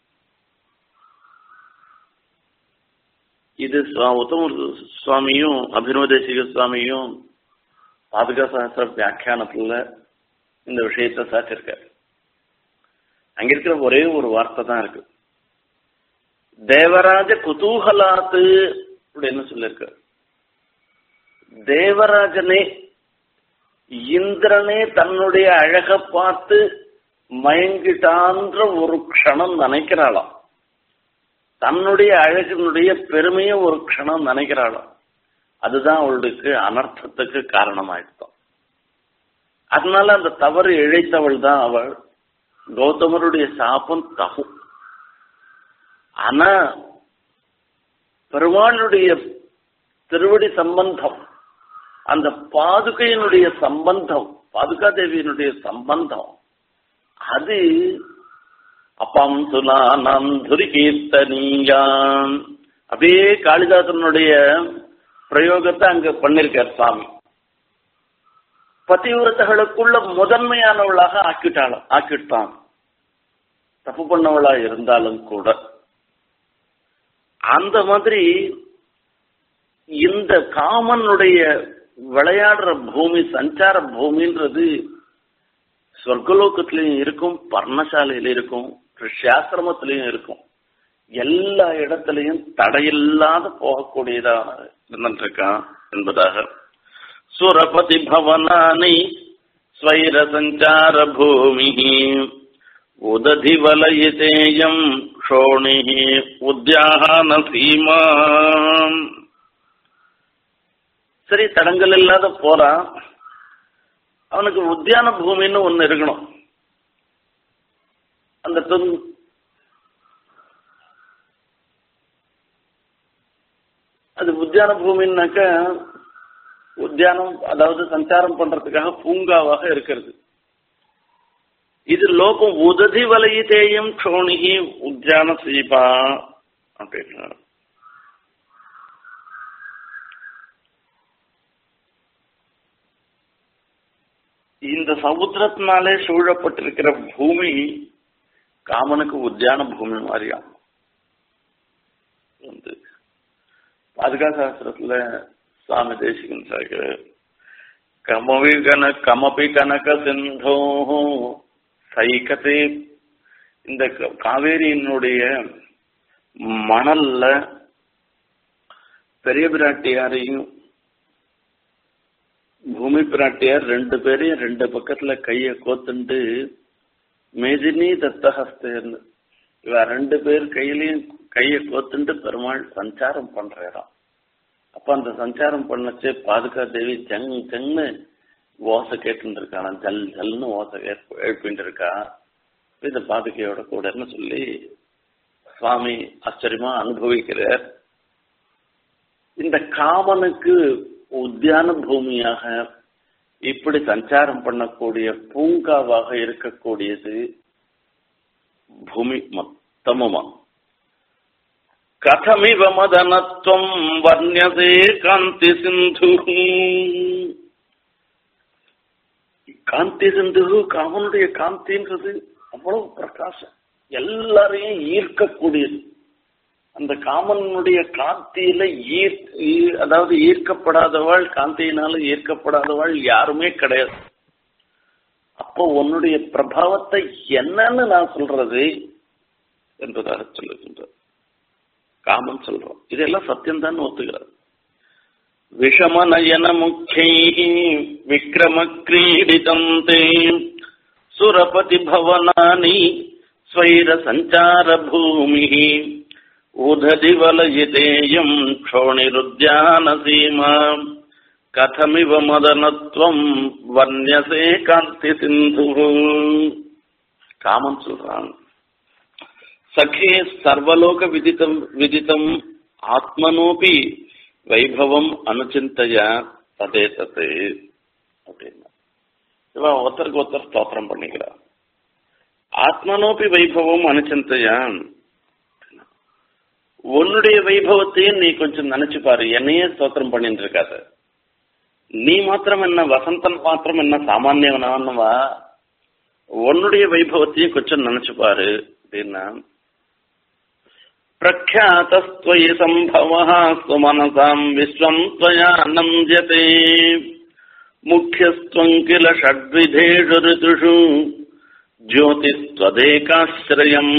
இது உத்தம சுவாமியும் அபினவதேசிக சுவாமியும் பாதுகா சகசிர வியாக்கியானத்துல இந்த விஷயத்த சாச்சிருக்காரு அங்க இருக்கிற ஒரே ஒரு வார்த்தை தான் இருக்கு தேவராஜ குதூகலாத்து அப்படின்னு சொல்லியிருக்காரு தேவராஜனே இந்திரனே தன்னுடைய அழக பார்த்து மயங்கிட்டான்ற ஒரு க்ஷணம் நினைக்கிறாளாம் தன்னுடைய அழகினுடைய பெருமையை ஒரு க்ஷணம் நினைக்கிறாளாம் அதுதான் அவளுக்கு அனர்த்தத்துக்கு காரணமாயிடுத்தோம் அதனால அந்த தவறு இழைத்தவள் தான் அவள் கௌதமருடைய சாபம் தகு ஆனா பெருமாளுடைய திருவடி சம்பந்தம் அந்த பாதுகையினுடைய சம்பந்தம் பாதுகா தேவியினுடைய சம்பந்தம் அது அப்பம் சுனானம் துரிகீர்த்தனீயான் அப்படியே காளிதாசனுடைய பிரயோகத்தை அங்க பண்ணிருக்கார் சுவாமி பதிவிரத்தகளுக்குள்ள முதன்மையானவளாக ஆக்கிட்டாள் ஆக்கிட்டான் தப்பு பண்ணவளா இருந்தாலும் கூட அந்த மாதிரி இந்த காமனுடைய விளையாடுற பூமி சஞ்சார பூமின்றது சொர்க்கலோகத்திலையும் இருக்கும் பர்ணசாலையில இருக்கும் ரிஷியாசிரமத்திலையும் இருக்கும் எல்லா இடத்துலையும் தடையில்லாத போகக்கூடியதாக இருந்திருக்கான் என்பதாக சுரபதி பவனானி ஸ்வைர சஞ்சார பூமி உததி வலயிதேயம் ஷோணி உத்தியான சீமா சரி தடங்கள் இல்லாத போறான் அவனுக்கு உத்தியான பூமின்னு ஒண்ணு இருக்கணும் அந்த துன் அது உத்தியான பூமின்னாக்க உத்தியானம் அதாவது சஞ்சாரம் பண்றதுக்காக பூங்காவாக இருக்கிறது இது லோகம் உததி வலயிதேயம் க்ஷோணிகி உத்தியான சீபா அப்படின்னு இந்த சமுத்திரத்தினாலே சூழப்பட்டிருக்கிற பூமி காமனுக்கு உத்தியான பூமி மாதிரியா வந்து பாதுகா சாஸ்திரத்துல சுவாமி தேசிகன் சாகிற கமவி கன கமபி கனக சிந்தோ சைக்கத்தை இந்த காவேரியினுடைய மணல்ல பெரிய பிராட்டியாரையும் பூமி பிராட்டியார் ரெண்டு பேரையும் ரெண்டு பக்கத்துல கைய கோத்துண்டு மேதினி தத்தஹஸ்தேர்னு இவ ரெண்டு பேர் கையிலையும் கைய கோத்துண்டு பெருமாள் சஞ்சாரம் பண்றாராம் அப்ப அந்த சஞ்சாரம் பண்ணச்சே பாதுகா தேவி ஜங் ஜங்னு ஓசை கேட்டு இருக்கானா ஜல் ஜல்னு ஓசை எழுப்பிட்டு இருக்கா இந்த பாதுகையோட கூடன்னு சொல்லி சுவாமி ஆச்சரியமா அனுபவிக்கிறார் இந்த காமனுக்கு உத்தியான பூமியாக இப்படி சஞ்சாரம் பண்ணக்கூடிய பூங்காவாக இருக்கக்கூடியது பூமி மொத்தமுமா கதமிவ மதனத்துவம் வர்ணியதே காந்தி சிந்து காந்தி சிந்து காமனுடைய காந்தின்றது அவ்வளவு பிரகாசம் எல்லாரையும் ஈர்க்கக்கூடியது அந்த காமனுடைய காந்தியில ஈர் அதாவது ஈர்க்கப்படாதவாள் காந்தியினால ஈர்க்கப்படாதவாள் யாருமே கிடையாது அப்போ உன்னுடைய பிரபாவத்தை என்னன்னு நான் சொல்றது என்பதாக சொல்லுகின்றார் காமன் சொல்றோம் இதெல்லாம் சத்தியம்தான் ஒத்துக்கிறார் விஷமநயன முக்கை விக்ரம கிரீடிதம் தே சுரபதி பவனானி ஸ்வைர சஞ்சார பூமி உததி வலயிதேயம் க்ஷோணிருத்யான சீமா கதமிவ மதனத்துவம் வர்ணியசே காந்தி சிந்து காமன் சொல்றான் சഖே சர்வலோக விதித்தம் விதித்தம் ஆத்மனோபி வைபவம் அனுச்சிந்தைய ததே ததே அப்படின்னா இவன் ஒருத்தருக்கு ஒருத்தர் ஸ்தோத்திரம் பண்ணிக்கிறார் ஆத்மனோபி வைபவம் அனுச்சிந்தையா உன்னுடைய வைபவத்தையும் நீ கொஞ்சம் நினைச்சு பாரு என்னையே ஸ்தோத்திரம் பண்ணிட்டு இருக்காத நீ மாத்திரம் என்ன வசந்தன் மாத்திரம் என்ன சாமானியவனவா உன்னுடைய வைபவத்தையும் கொஞ்சம் நினைச்சு பாரு அப்படின்னா பிரख्यातस्त्वयि सम्भवः स्वमनसाम् विश्वम् त्वया नन्द्यते मुख्यस्त्वम् किल षड्विधेषु ऋतुषु ज्योतिस्त्वदेकाश्रयम्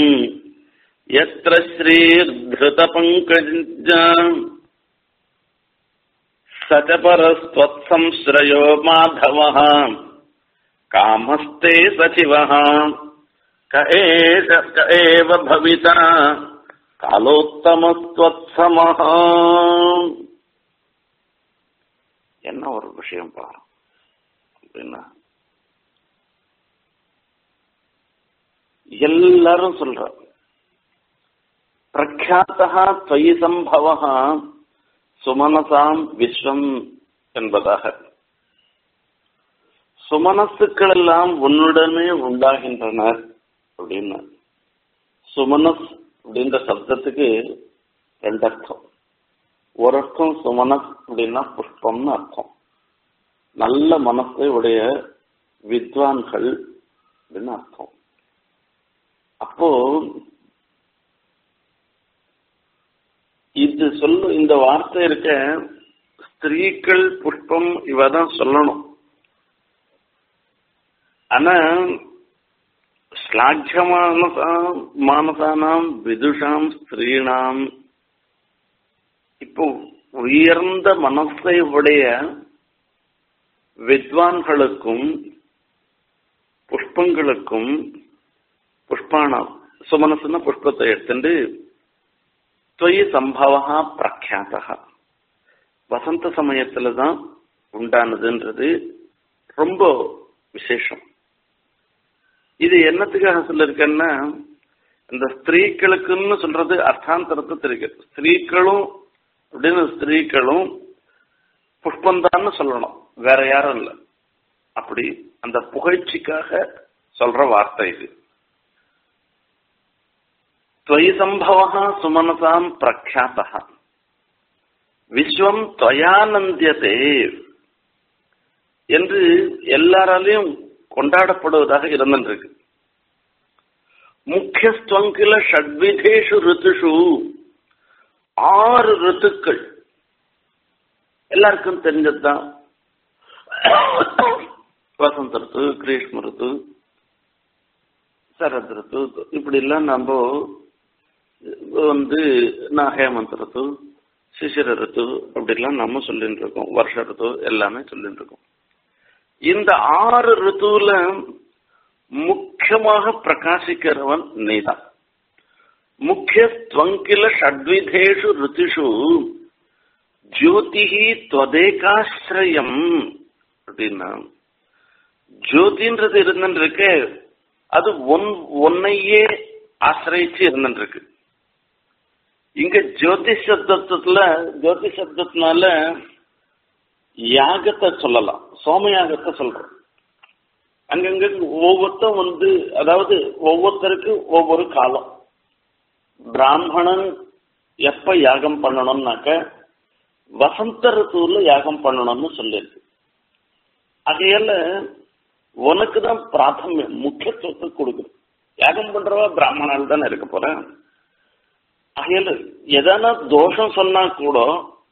यत्र श्रीर्धृतपङ्कज सचपरस्त्वत्संश्रयो माधवः कामस्ते सचिवः क एष क एव भविता காலோத்தமஸ்துவத்சமஹ என்ன ஒரு விஷயம் பா அப்படின்னா எல்லாரும் சொல்ற பிரக்யாத்தா துவயி சம்பவ சுமனசாம் விஸ்வம் என்பதாக சுமனசுக்கள் எல்லாம் உன்னுடனே உண்டாகின்றனர் அப்படின்னு சுமனஸ் அப்படின்ற சப்தத்துக்கு ரெண்டு அர்த்தம் ஒரு அர்த்தம் சுமனஸ் அப்படின்னா புஷ்பம்னு அர்த்தம் நல்ல மனசை உடைய வித்வான்கள் அப்படின்னு அர்த்தம் அப்போ இது சொல்லு இந்த வார்த்தை இருக்க ஸ்திரீகள் புஷ்பம் இவதான் சொல்லணும் ஆனா ஸ்லாக்கியமானசாம் மானசானாம் விதுஷாம் ஸ்திரீணாம் இப்போ உயர்ந்த மனசை உடைய வித்வான்களுக்கும் புஷ்பங்களுக்கும் புஷ்பாணம் சுமனசுன்னா புஷ்பத்தை எடுத்துட்டு துவயி சம்பவா பிரக்யாத்தா வசந்த சமயத்துல தான் உண்டானதுன்றது ரொம்ப விசேஷம் இது என்னத்துக்காக சொல்லிருக்கேன்னா இந்த ஸ்திரீகளுக்குன்னு சொல்றது அர்த்தாந்தரத்தை தெரிவிக்கிறது ஸ்திரீகளும் அப்படின்னு ஸ்திரீகளும் புஷ்பந்தான்னு சொல்லணும் வேற யாரும் இல்லை அப்படி அந்த புகழ்ச்சிக்காக சொல்ற வார்த்தை இது துவயி சம்பவ சுமனசாம் பிரக்யாத்தா விஸ்வம் துவயானந்தியதே என்று எல்லாராலையும் கொண்டாடப்படுவதாக இருந்திருக்கு முக்கியஸ்துவங்கில ஷட்விதேஷு ரித்துஷு ஆறு ரித்துக்கள் எல்லாருக்கும் தெரிஞ்சதுதான் வசந்த ரித்து கிரீஷ்ம ரித்து சரத் ரித்து இப்படி எல்லாம் நம்ம வந்து நான் ஹேமந்த் ரித்து சிசிர ரித்து அப்படிலாம் நம்ம சொல்லிட்டு இருக்கோம் வருஷ ரித்து எல்லாமே சொல்லிட்டு இருக்கோம் இந்த ஆறு ரித்துவுல முக்கியமாக பிரகாசிக்கிறவன் நீதான் முக்கிய துவங்கில ஷட்விதேஷு ரித்துஷு ஜோதிஹி துவதேகாசிரயம் அப்படின்னா ஜோதின்றது இருந்துருக்கு அது ஒன் ஒன்னையே ஆசிரியிச்சு இருந்துருக்கு இங்க ஜோதி சப்தத்துல ஜோதி சப்தத்தினால யாகத்தை சொல்லலாம் சோமயாகத்தை சொல்றோம் அங்கங்க ஒவ்வொருத்தம் வந்து அதாவது ஒவ்வொருத்தருக்கு ஒவ்வொரு காலம் பிராமணன் எப்ப யாகம் பண்ணணும்னாக்க வசந்த ரித்துவில் யாகம் பண்ணணும்னு சொல்லியிருக்கு ஆகையால உனக்கு தான் பிராத்தமியம் முக்கியத்துவத்தை கொடுக்குது யாகம் பண்றவா பிராமணால் தானே இருக்க போறேன் ஆகையால எதனா தோஷம் சொன்னா கூட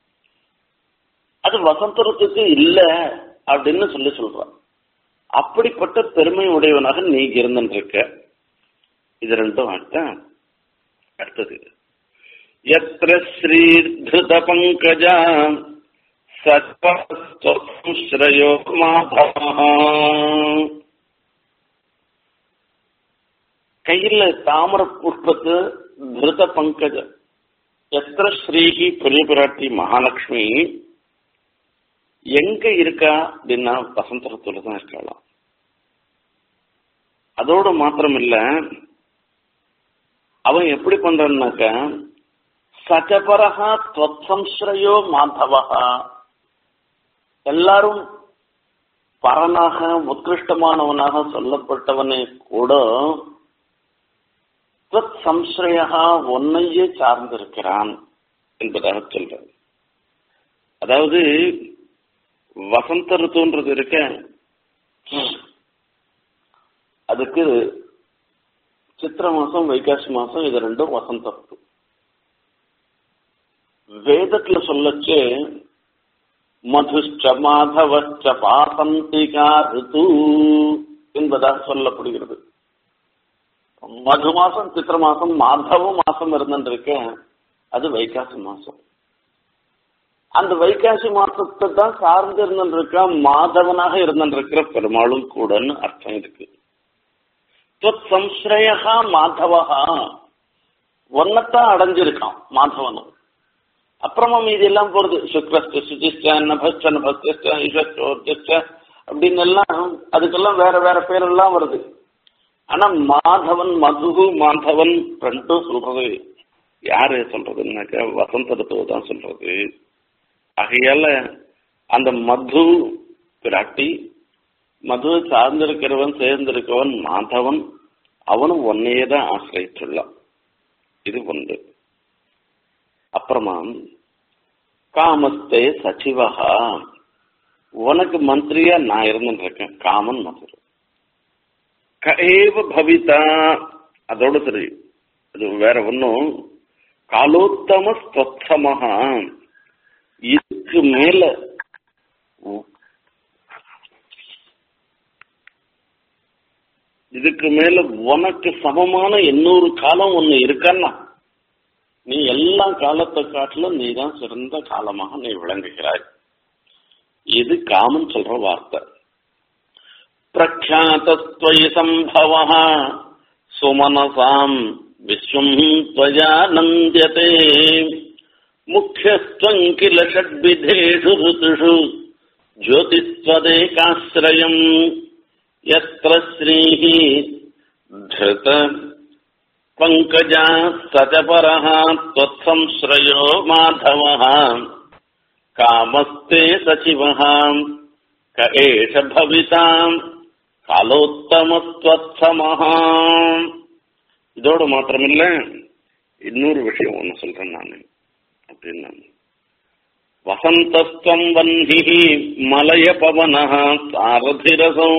அது வசந்த ருத்துக்கு இல்ல அப்படின்னு சொல்லி சொல்றான் அப்படிப்பட்ட பெருமை உடையவனாக நீ இருந்துருக்க இது ரெண்டும் ஆட்டம் அடுத்தது எத்திர ஸ்ரீர்திருத பங்கஜா சத்வஸ்ரயோ மாதவா கையில தாமர புஷ்பத்து திருத பங்கஜ எத்திர ஸ்ரீகி பெரிய பிராட்டி மகாலட்சுமி எங்க இருக்கா அப்படின்னா வசந்த ருத்துல தான் இருக்கலாம் அதோட மாத்திரம் இல்ல அவன் எப்படி பண்றான்னாக்க சகபரகா துவத்சம்ஸ்ரயோ மாதவா எல்லாரும் பரனாக உத்கிருஷ்டமானவனாக சொல்லப்பட்டவனே கூட துவத் சம்ஸ்ரயா ஒன்னையே சார்ந்திருக்கிறான் என்பதாக சொல்றது அதாவது வசந்த ருத்துன்றது இருக்க அதுக்கு சித்திர மாசம் வைகாசி மாசம் இது ரெண்டும் வசந்த ருத்து வேதத்துல சொல்லச்சு மதுஷ்ட மாதவச்ச பாசந்திகா ரிது என்பதாக சொல்லப்படுகிறது மது மாசம் சித்திர மாசம் மாதவ மாசம் இருந்துருக்க அது வைகாசி மாசம் அந்த வைகாசி மாசத்தை தான் சார்ந்து இருந்திருக்கா மாதவனாக இருந்திருக்கிற பெருமாளும் கூடன்னு அர்த்தம் இருக்கு சம்ஸ்ரயா மாதவகா ஒன்னத்தான் அடைஞ்சிருக்கான் மாதவனும் அப்புறமா மீதி எல்லாம் போறது சுக்ரஸ்ட சுஜிஷ்ட நபஸ்ட நபஸ்ட ஈஸ்வர்த்த அப்படின்னு எல்லாம் அதுக்கெல்லாம் வேற வேற பேரெல்லாம் வருது ஆனா மாதவன் மதுகு மாதவன் ரெண்டும் சொல்றது யாரு சொல்றதுன்னாக்கா வசந்த ரித்துவ தான் சொல்றது ஆகையால அந்த மது பிராட்டி மது சார்ந்திருக்கிறவன் சேர்ந்திருக்கவன் மாதவன் அவனும் ஒன்னையே தான் ஆசிரியத்துள்ளான் இது ஒன்று அப்புறமா காமஸ்தே சச்சிவகா உனக்கு மந்திரியா நான் இருந்துருக்கேன் காமன் மதுரை கஏவ பவிதா அதோட சரி அது வேற ஒன்றும் காலோத்தம ஸ்வத்தமகா இதுக்கு மேல இதுக்கு மேல உனக்கு சமமான இன்னொரு காலம் ஒண்ணு இருக்கன்னா நீ எல்லா காலத்தை காட்டிலும் நீ தான் சிறந்த காலமாக நீ விளங்குகிறாய் இது காமன் சொல்ற வார்த்தை பிரக்யாத்தத்வயி சம்பவ சுமனசாம் விஸ்வம் त्वया நந்தியதே முக்கியஸ்துவம் கில ஷட்விதேஷு ருத்துஷு ஜோதிஸ்வதேகாசிரயம் यत्र श्रीः धृत पङ्कजा स च परः त्वत्संश्रयो माधवः कामस्ते सचिवः क एष भविताम् காலோத்தமத்வத்சமஹ இதோடு மாத்திரமில்ல இன்னொரு விஷயம் ஒன்று சொல்றேன் நான் அப்படின்னு வசந்தஸ்துவம் வன்னிஹி மலய பவனः சாரதிரசௌ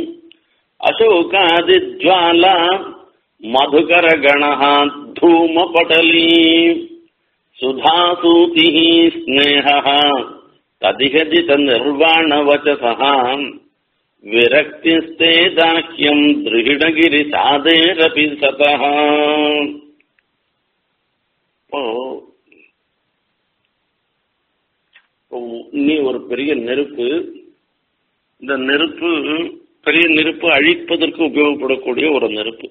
अशोकादिज्वाला मधुकरगणः धूमपटली सुधासूतिः स्नेहः तदिहजितनिर्वाणवचसः विरक्तिस्ते दाह्यम् दृढगिरिसादेरपि सतः நீ ஒரு பெரிய நெருப்பு இந்த நெருப்பு பெரிய நெருப்பு அழிப்பதற்கு உபயோகப்படக்கூடிய ஒரு நெருப்பு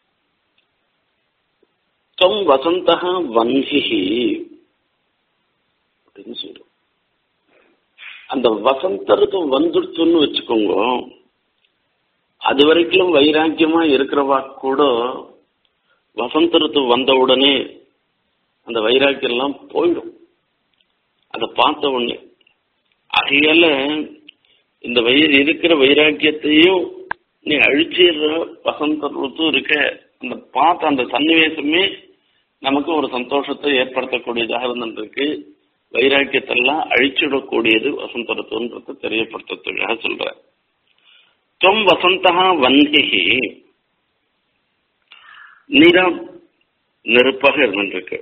தொம் வசந்தா வன்ஹி அப்படின்னு சொல்றோம் அந்த வசந்தருக்கு வந்துடுச்சுன்னு வச்சுக்கோங்க அது வரைக்கும் வைராக்கியமா இருக்கிறவா கூட வசந்த ருத்து வந்த உடனே அந்த வைராக்கியம் எல்லாம் போயிடும் அதை பார்த்த உடனே ஆகையால இந்த வய இருக்கிற வைராக்கியத்தையும் நீ அழிச்சிடுற வசந்த ருத்து இருக்க அந்த பார்த்த அந்த சன்னிவேசமே நமக்கு ஒரு சந்தோஷத்தை ஏற்படுத்தக்கூடியதாக இருந்துருக்கு வைராக்கியத்தெல்லாம் அழிச்சிடக்கூடியது வசந்த ருத்துன்றது தெரியப்படுத்துறதுக்காக சொல்ற தொம் வசந்தா வந்திகி நீதான் நெருப்பாக இருந்துருக்கு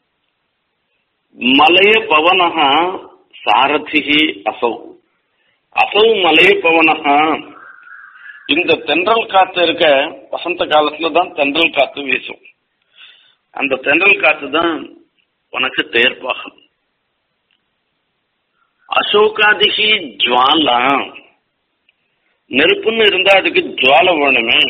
மலைய பவனகா சாரதிகி அசௌ அசௌ மலைய பவனகா இந்த தென்றல் காத்து இருக்க வசந்த காலத்துல தான் தென்றல் காத்து வீசும் அந்த தென்றல் காத்து தான் உனக்கு தேர்ப்பாகும் அசோகாதிகி ஜுவாலா நெருப்புன்னு இருந்தா அதுக்கு ஜுவாலை வேணுமே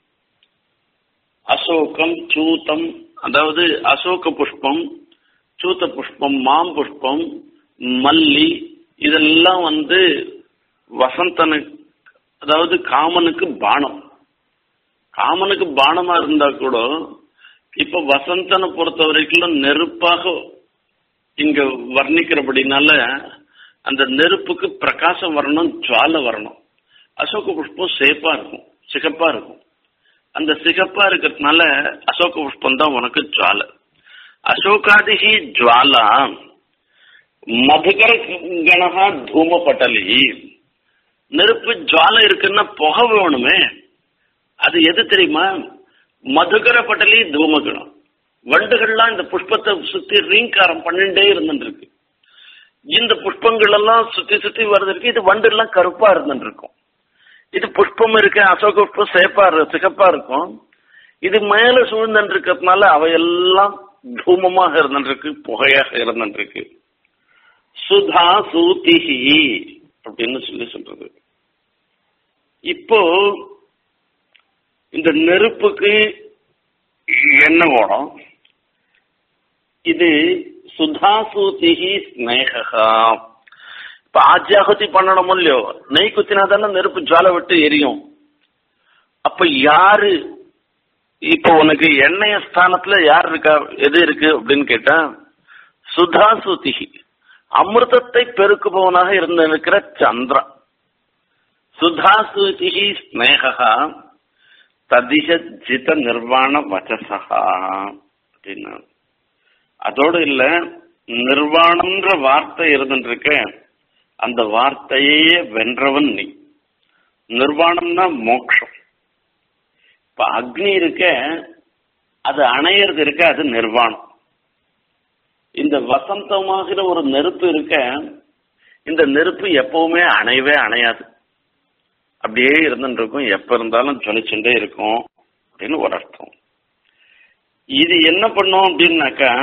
அசோகம் சூத்தம் அதாவது அசோக புஷ்பம் சூத்த புஷ்பம் மாம் புஷ்பம் மல்லி இதெல்லாம் வந்து வசந்தனுக்கு அதாவது காமனுக்கு பானம் காமனுக்கு பானமா இருந்தா கூட இப்ப வசந்தனை பொறுத்த வரைக்கும் நெருப்பாக இங்க வர்ணிக்கிறபடினால அந்த நெருப்புக்கு பிரகாசம் வரணும் ஜுவாலை வரணும் அசோக புஷ்பம் சேப்பா இருக்கும் சிகப்பா இருக்கும் அந்த சிகப்பா இருக்கிறதுனால அசோக புஷ்பம் தான் உனக்கு ஜுவாலை அசோகாதிகி ஜுவாலா மதுகர கணகா தூமப்பட்டலி நெருப்பு ஜுவாலை இருக்குன்னா புகை வேணுமே அது எது தெரியுமா மதுகர பட்டலி தூமகணம் வண்டுகள்லாம் இந்த புஷ்பத்தை சுத்தி ரீங்காரம் பண்ணிட்டே இருந்துருக்கு இந்த புஷ்பங்கள் எல்லாம் சுத்தி சுத்தி வருது இது வண்டு எல்லாம் கருப்பா இருந்துருக்கும் இது புஷ்பம் இருக்கு அசோக புஷ்பம் சேப்பா சிகப்பா இருக்கும் இது மேல சூழ்ந்துட்டு இருக்கிறதுனால அவையெல்லாம் தூமமாக இருந்துருக்கு புகையாக இருந்துருக்கு சுதா சூதிஹி அப்படின்னு சொல்லி சொல்றது இப்போ இந்த நெருப்புக்கு எண்ணெய் ஓடும் இது சுதாசூதிஹி ஸ்னேகா இப்ப ஆஜ்யாகுதி பண்ணணும் இல்லையோ நெய் குத்தினாதானே நெருப்பு ஜுவாலை விட்டு எரியும் அப்ப யாரு இப்போ உனக்கு எண்ணெய ஸ்தானத்துல யார் இருக்கா எது இருக்கு அப்படின்னு கேட்டா சுதாசுதிகி அமிர்தத்தை பெருக்குபவனாக இருந்திருக்கிற சந்திரன் சுதாசுதிகி ஸ்னேகா ததிஷ ஜித நிர்வாண வச்சசா அப்படின்னா அதோடு இல்ல நிர்வாணம்ன்ற வார்த்தை இருந்துருக்க அந்த வார்த்தையே வென்றவன் நீ நிர்வாணம்னா மோட்சம் இப்ப அக்னி இருக்க அது அணையிறது இருக்க அது நிர்வாணம் இந்த வசந்தமாகிற ஒரு நெருப்பு இருக்க இந்த நெருப்பு எப்பவுமே அணையவே அணையாது அப்படியே இருந்துட்டு இருக்கும் எப்ப இருந்தாலும் ஜொலிச்சுட்டே இருக்கும் அப்படின்னு ஒரு அர்த்தம் இது என்ன பண்ணும் அப்படின்னாக்கா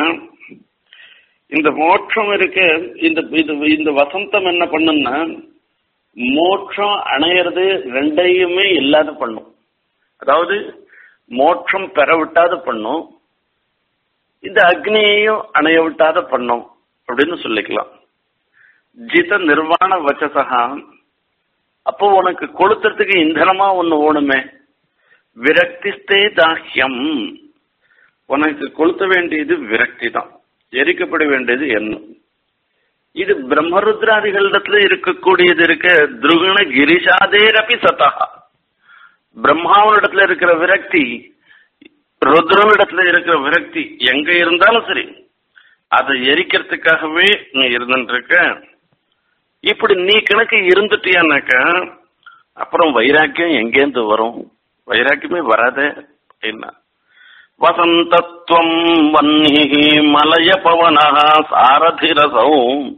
இந்த மோட்சம் இருக்க இந்த இது இந்த வசந்தம் என்ன பண்ணும்னா மோட்சம் அணையிறது ரெண்டையுமே இல்லாத பண்ணும் அதாவது மோட்சம் பெற விட்டாத பண்ணும் இந்த அக்னியையும் அணைய விட்டாத பண்ணும் அப்படின்னு சொல்லிக்கலாம் ஜித நிர்வாண வச்சசகா அப்போ உனக்கு கொளுத்துறதுக்கு இந்தனமா ஒண்ணு ஓணுமே விரக்திஸ்தே தாஹ்யம் உனக்கு கொளுத்த வேண்டியது விரக்தி தான் எரிக்கப்பட வேண்டியது எண்ணம் இது பிரம்மருத்ராதிகளிடத்துல இருக்கக்கூடியது இருக்க துருகண கிரிஷாதேரப்பி சதா பிரம்மாவனிடத்துல இருக்கிற விரக்தி ருத்ரனிடத்துல இருக்கிற விரக்தி எங்க இருந்தாலும் சரி அதை எரிக்கிறதுக்காகவே நீ இருந்துருக்க இப்படி நீ கணக்கு இருந்துட்டியானாக்கா அப்புறம் வைராக்கியம் எங்கேருந்து வரும் வைராக்கியமே வராதே அப்படின்னா வசந்தத்வம் வன்னி மலய பவன சாரதிரசௌ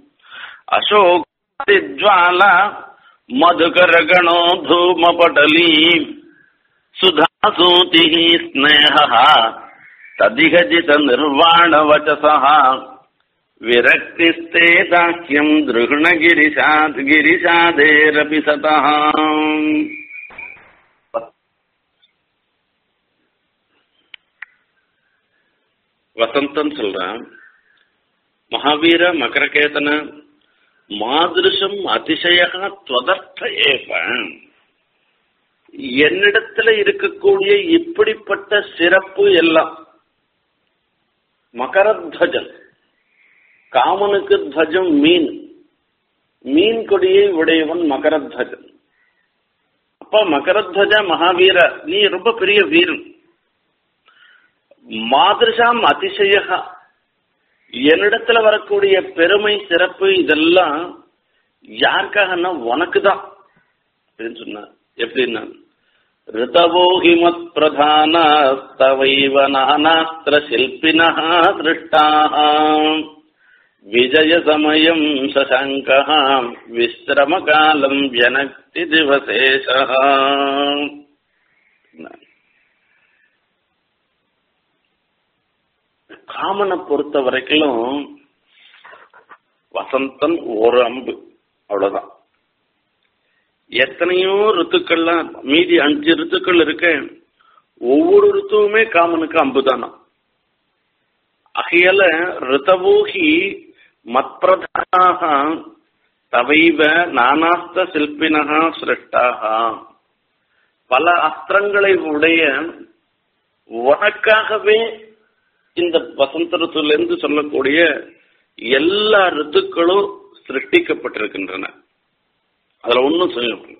அசோக்ஜால மதுகர கணோ தூமபடலீ சுதாசூதி ஸ்னேக ததிகஜித நிர்வாண வச்சசா விரக்திஸ்தே தாக்கியம் திருகுணகிரிசாத் கிரிசாதேரபி சதா வசந்தம் சொல்றான் மகாவீர மகரகேதன மாதிருஷம் அதிசய துவதர்த்த ஏவ என்னிடத்துல இருக்கக்கூடிய இப்படிப்பட்ட சிறப்பு எல்லாம் மகரத்வஜன் காமனுக்கு துவஜம் மீன் மீன் கொடியை உடையவன் மகரத்வஜன் அப்ப மகரத்வஜ மகாவீர நீ ரொம்ப பெரிய வீரன் மாதிருஷாம் அதிசய என்னிடத்துல வரக்கூடிய பெருமை சிறப்பு இதெல்லாம் யாருக்காகனா உனக்கு தான் அப்படின்னு சொன்ன எப்படின்னா ரிதவோ ஹிமத் பிரதான தவைவ நானாஸ்திர சில்பினா திருஷ்டாः விஜய சமயம் சசங்க விஸ்ரம காலம் வியனக்தி திவசேஷ காமனை பொறுத்த வரைக்கும் வசந்தன் ஒரு அம்பு அவ்வளவுதான் எத்தனையோ ரித்துக்கள்லாம் மீதி அஞ்சு ரித்துக்கள் இருக்க ஒவ்வொரு ரித்துவுமே காமனுக்கு அம்பு தானா அகையால ரிதவோகி மத்பிரதாக தவைவ நானாஸ்த சிற்பினகா சிருஷ்டாக பல அஸ்திரங்களை உடைய உனக்காகவே இந்த வசந்த ரித்துல இருந்து சொல்லக்கூடிய எல்லா ரித்துக்களும் சிருஷ்டிக்கப்பட்டிருக்கின்றன அதுல ஒன்னும் சொல்லணும்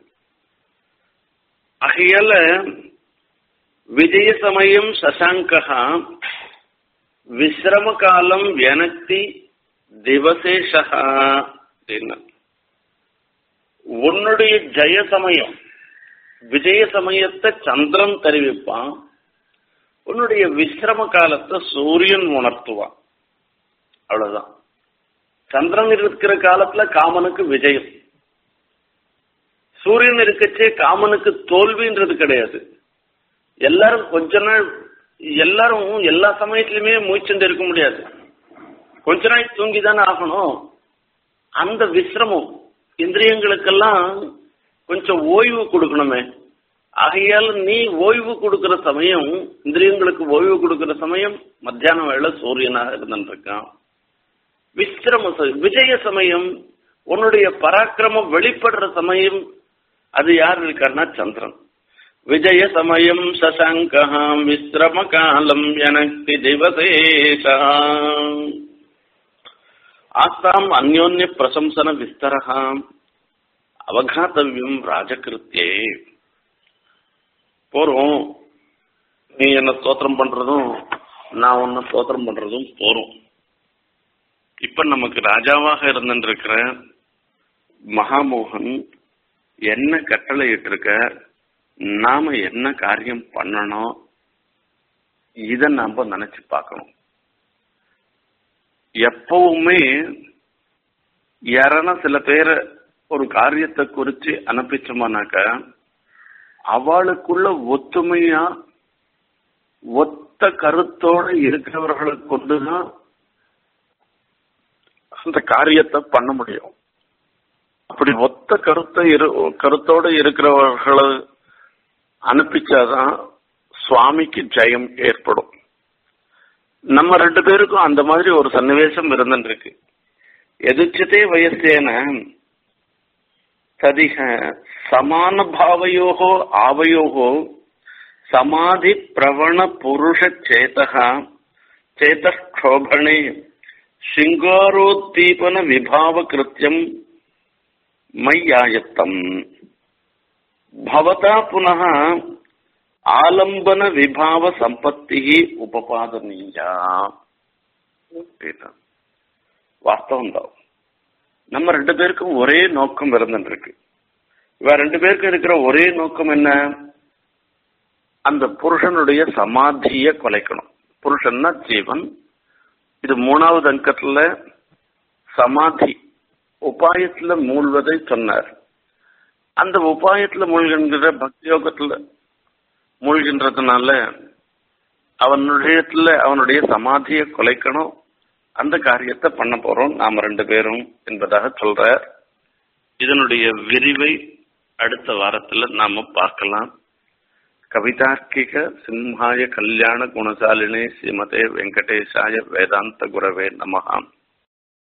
ஆகையால விஜய சமயம் சசாங்கா விசிரம காலம் வியனக்தி திவசேஷா அப்படின்னா உன்னுடைய ஜெய சமயம் விஜய சமயத்தை சந்திரன் தெரிவிப்பான் உன்னுடைய விசிரம காலத்தை சூரியன் உணர்த்துவான் அவ்வளவுதான் சந்திரன் இருக்கிற காலத்துல காமனுக்கு விஜயம் சூரியன் இருக்கச்சே காமனுக்கு தோல்வின்றது கிடையாது எல்லாரும் கொஞ்ச நாள் எல்லாரும் எல்லா சமயத்திலுமே மூச்சுண்டு இருக்க முடியாது கொஞ்ச நாள் தூங்கி தானே ஆகணும் அந்த விசிரமம் இந்திரியங்களுக்கெல்லாம் கொஞ்சம் ஓய்வு கொடுக்கணுமே ஆகையால் நீ ஓய்வு கொடுக்கிற சமயம் இந்திரியங்களுக்கு ஓய்வு கொடுக்கிற சமயம் மத்தியான வேளை சூரியனாக இருந்துருக்கான் விசிரம ச- விஜய சமயம் உன்னுடைய பராக்கிரமம் வெளிப்படுற சமயம் அது யார் இருக்காருன்னா சந்திரன் விஜய சமயம் சசங்காம் விசிரம காலம் எனக்கு திவசேஷாம் ஆஸ்தாம் அந்யோன்ய பிரசம்சன விஸ்தரகாம் அவகாத்தவியம் ராஜகிருத்தியே போறோம் நீ என்ன ஸ்தோத்திரம் பண்றதும் நான் உன்னை ஸ்தோத்திரம் பண்றதும் போறோம் இப்ப நமக்கு ராஜாவாக இருந்துருக்கிற மகாமோகன் என்ன கட்டளை இட்டிருக்க நாம என்ன காரியம் பண்ணணும் இத நாம நினைச்சு பார்க்கணும் எப்பவுமே யாரான சில பேரை ஒரு காரியத்தை குறிச்சு அனுப்பிச்சோமானாக்க அவளுக்குள்ள ஒத்துமையா ஒத்த கருத்தோட இருக்கிறவர்களை கொண்டுதான் அந்த காரியத்தை பண்ண முடியும் அப்படி ஒத்த கருத்தை இரு கருத்தோட இருக்கிறவர்களை அனுப்பிச்சாதான் சுவாமிக்கு ஜெயம் ஏற்படும் நம்ம ரெண்டு பேருக்கும் அந்த மாதிரி ஒரு சன்னிவேசம் இருந்துருக்கு எதிர்ச்சதே வயசேன ததிக சமான பாவயோகோ ஆவயோகோ சமாதி பிரவண புருஷ சேதகா சேதோபணே சிங்காரோத்தீபன விபாவ கிருத்தியம் மய்யாயத்தம் பவதா புனः ஆலம்பன விபாவ சம்பத்தி உபபாதனீயா வாஸ்தவம் தான் நம்ம ரெண்டு பேருக்கும் ஒரே நோக்கம் இருந்துருக்கு இவ ரெண்டு பேருக்கும் இருக்கிற ஒரே நோக்கம் என்ன அந்த புருஷனுடைய சமாதிய கொலைக்கணும் புருஷன்னா ஜீவன் இது மூணாவது அங்கத்துல சமாதி உபாயத்துல மூழ்வதை சொன்னார் அந்த உபாயத்துல மூழ்கின்ற பக்தி யோகத்துல மூழ்கின்றதுனால அவனுடைய அவனுடைய சமாதியை கொலைக்கணும் அந்த காரியத்தை பண்ண போறோம் நாம ரெண்டு பேரும் என்பதாக சொல்றார் இதனுடைய விரிவை அடுத்த வாரத்துல நாம பார்க்கலாம் கவிதார்க்கிக சிம்ஹாய கல்யாண குணசாலினே ஸ்ரீமதே வெங்கடேஷாய வேதாந்த குரவே நமகாம்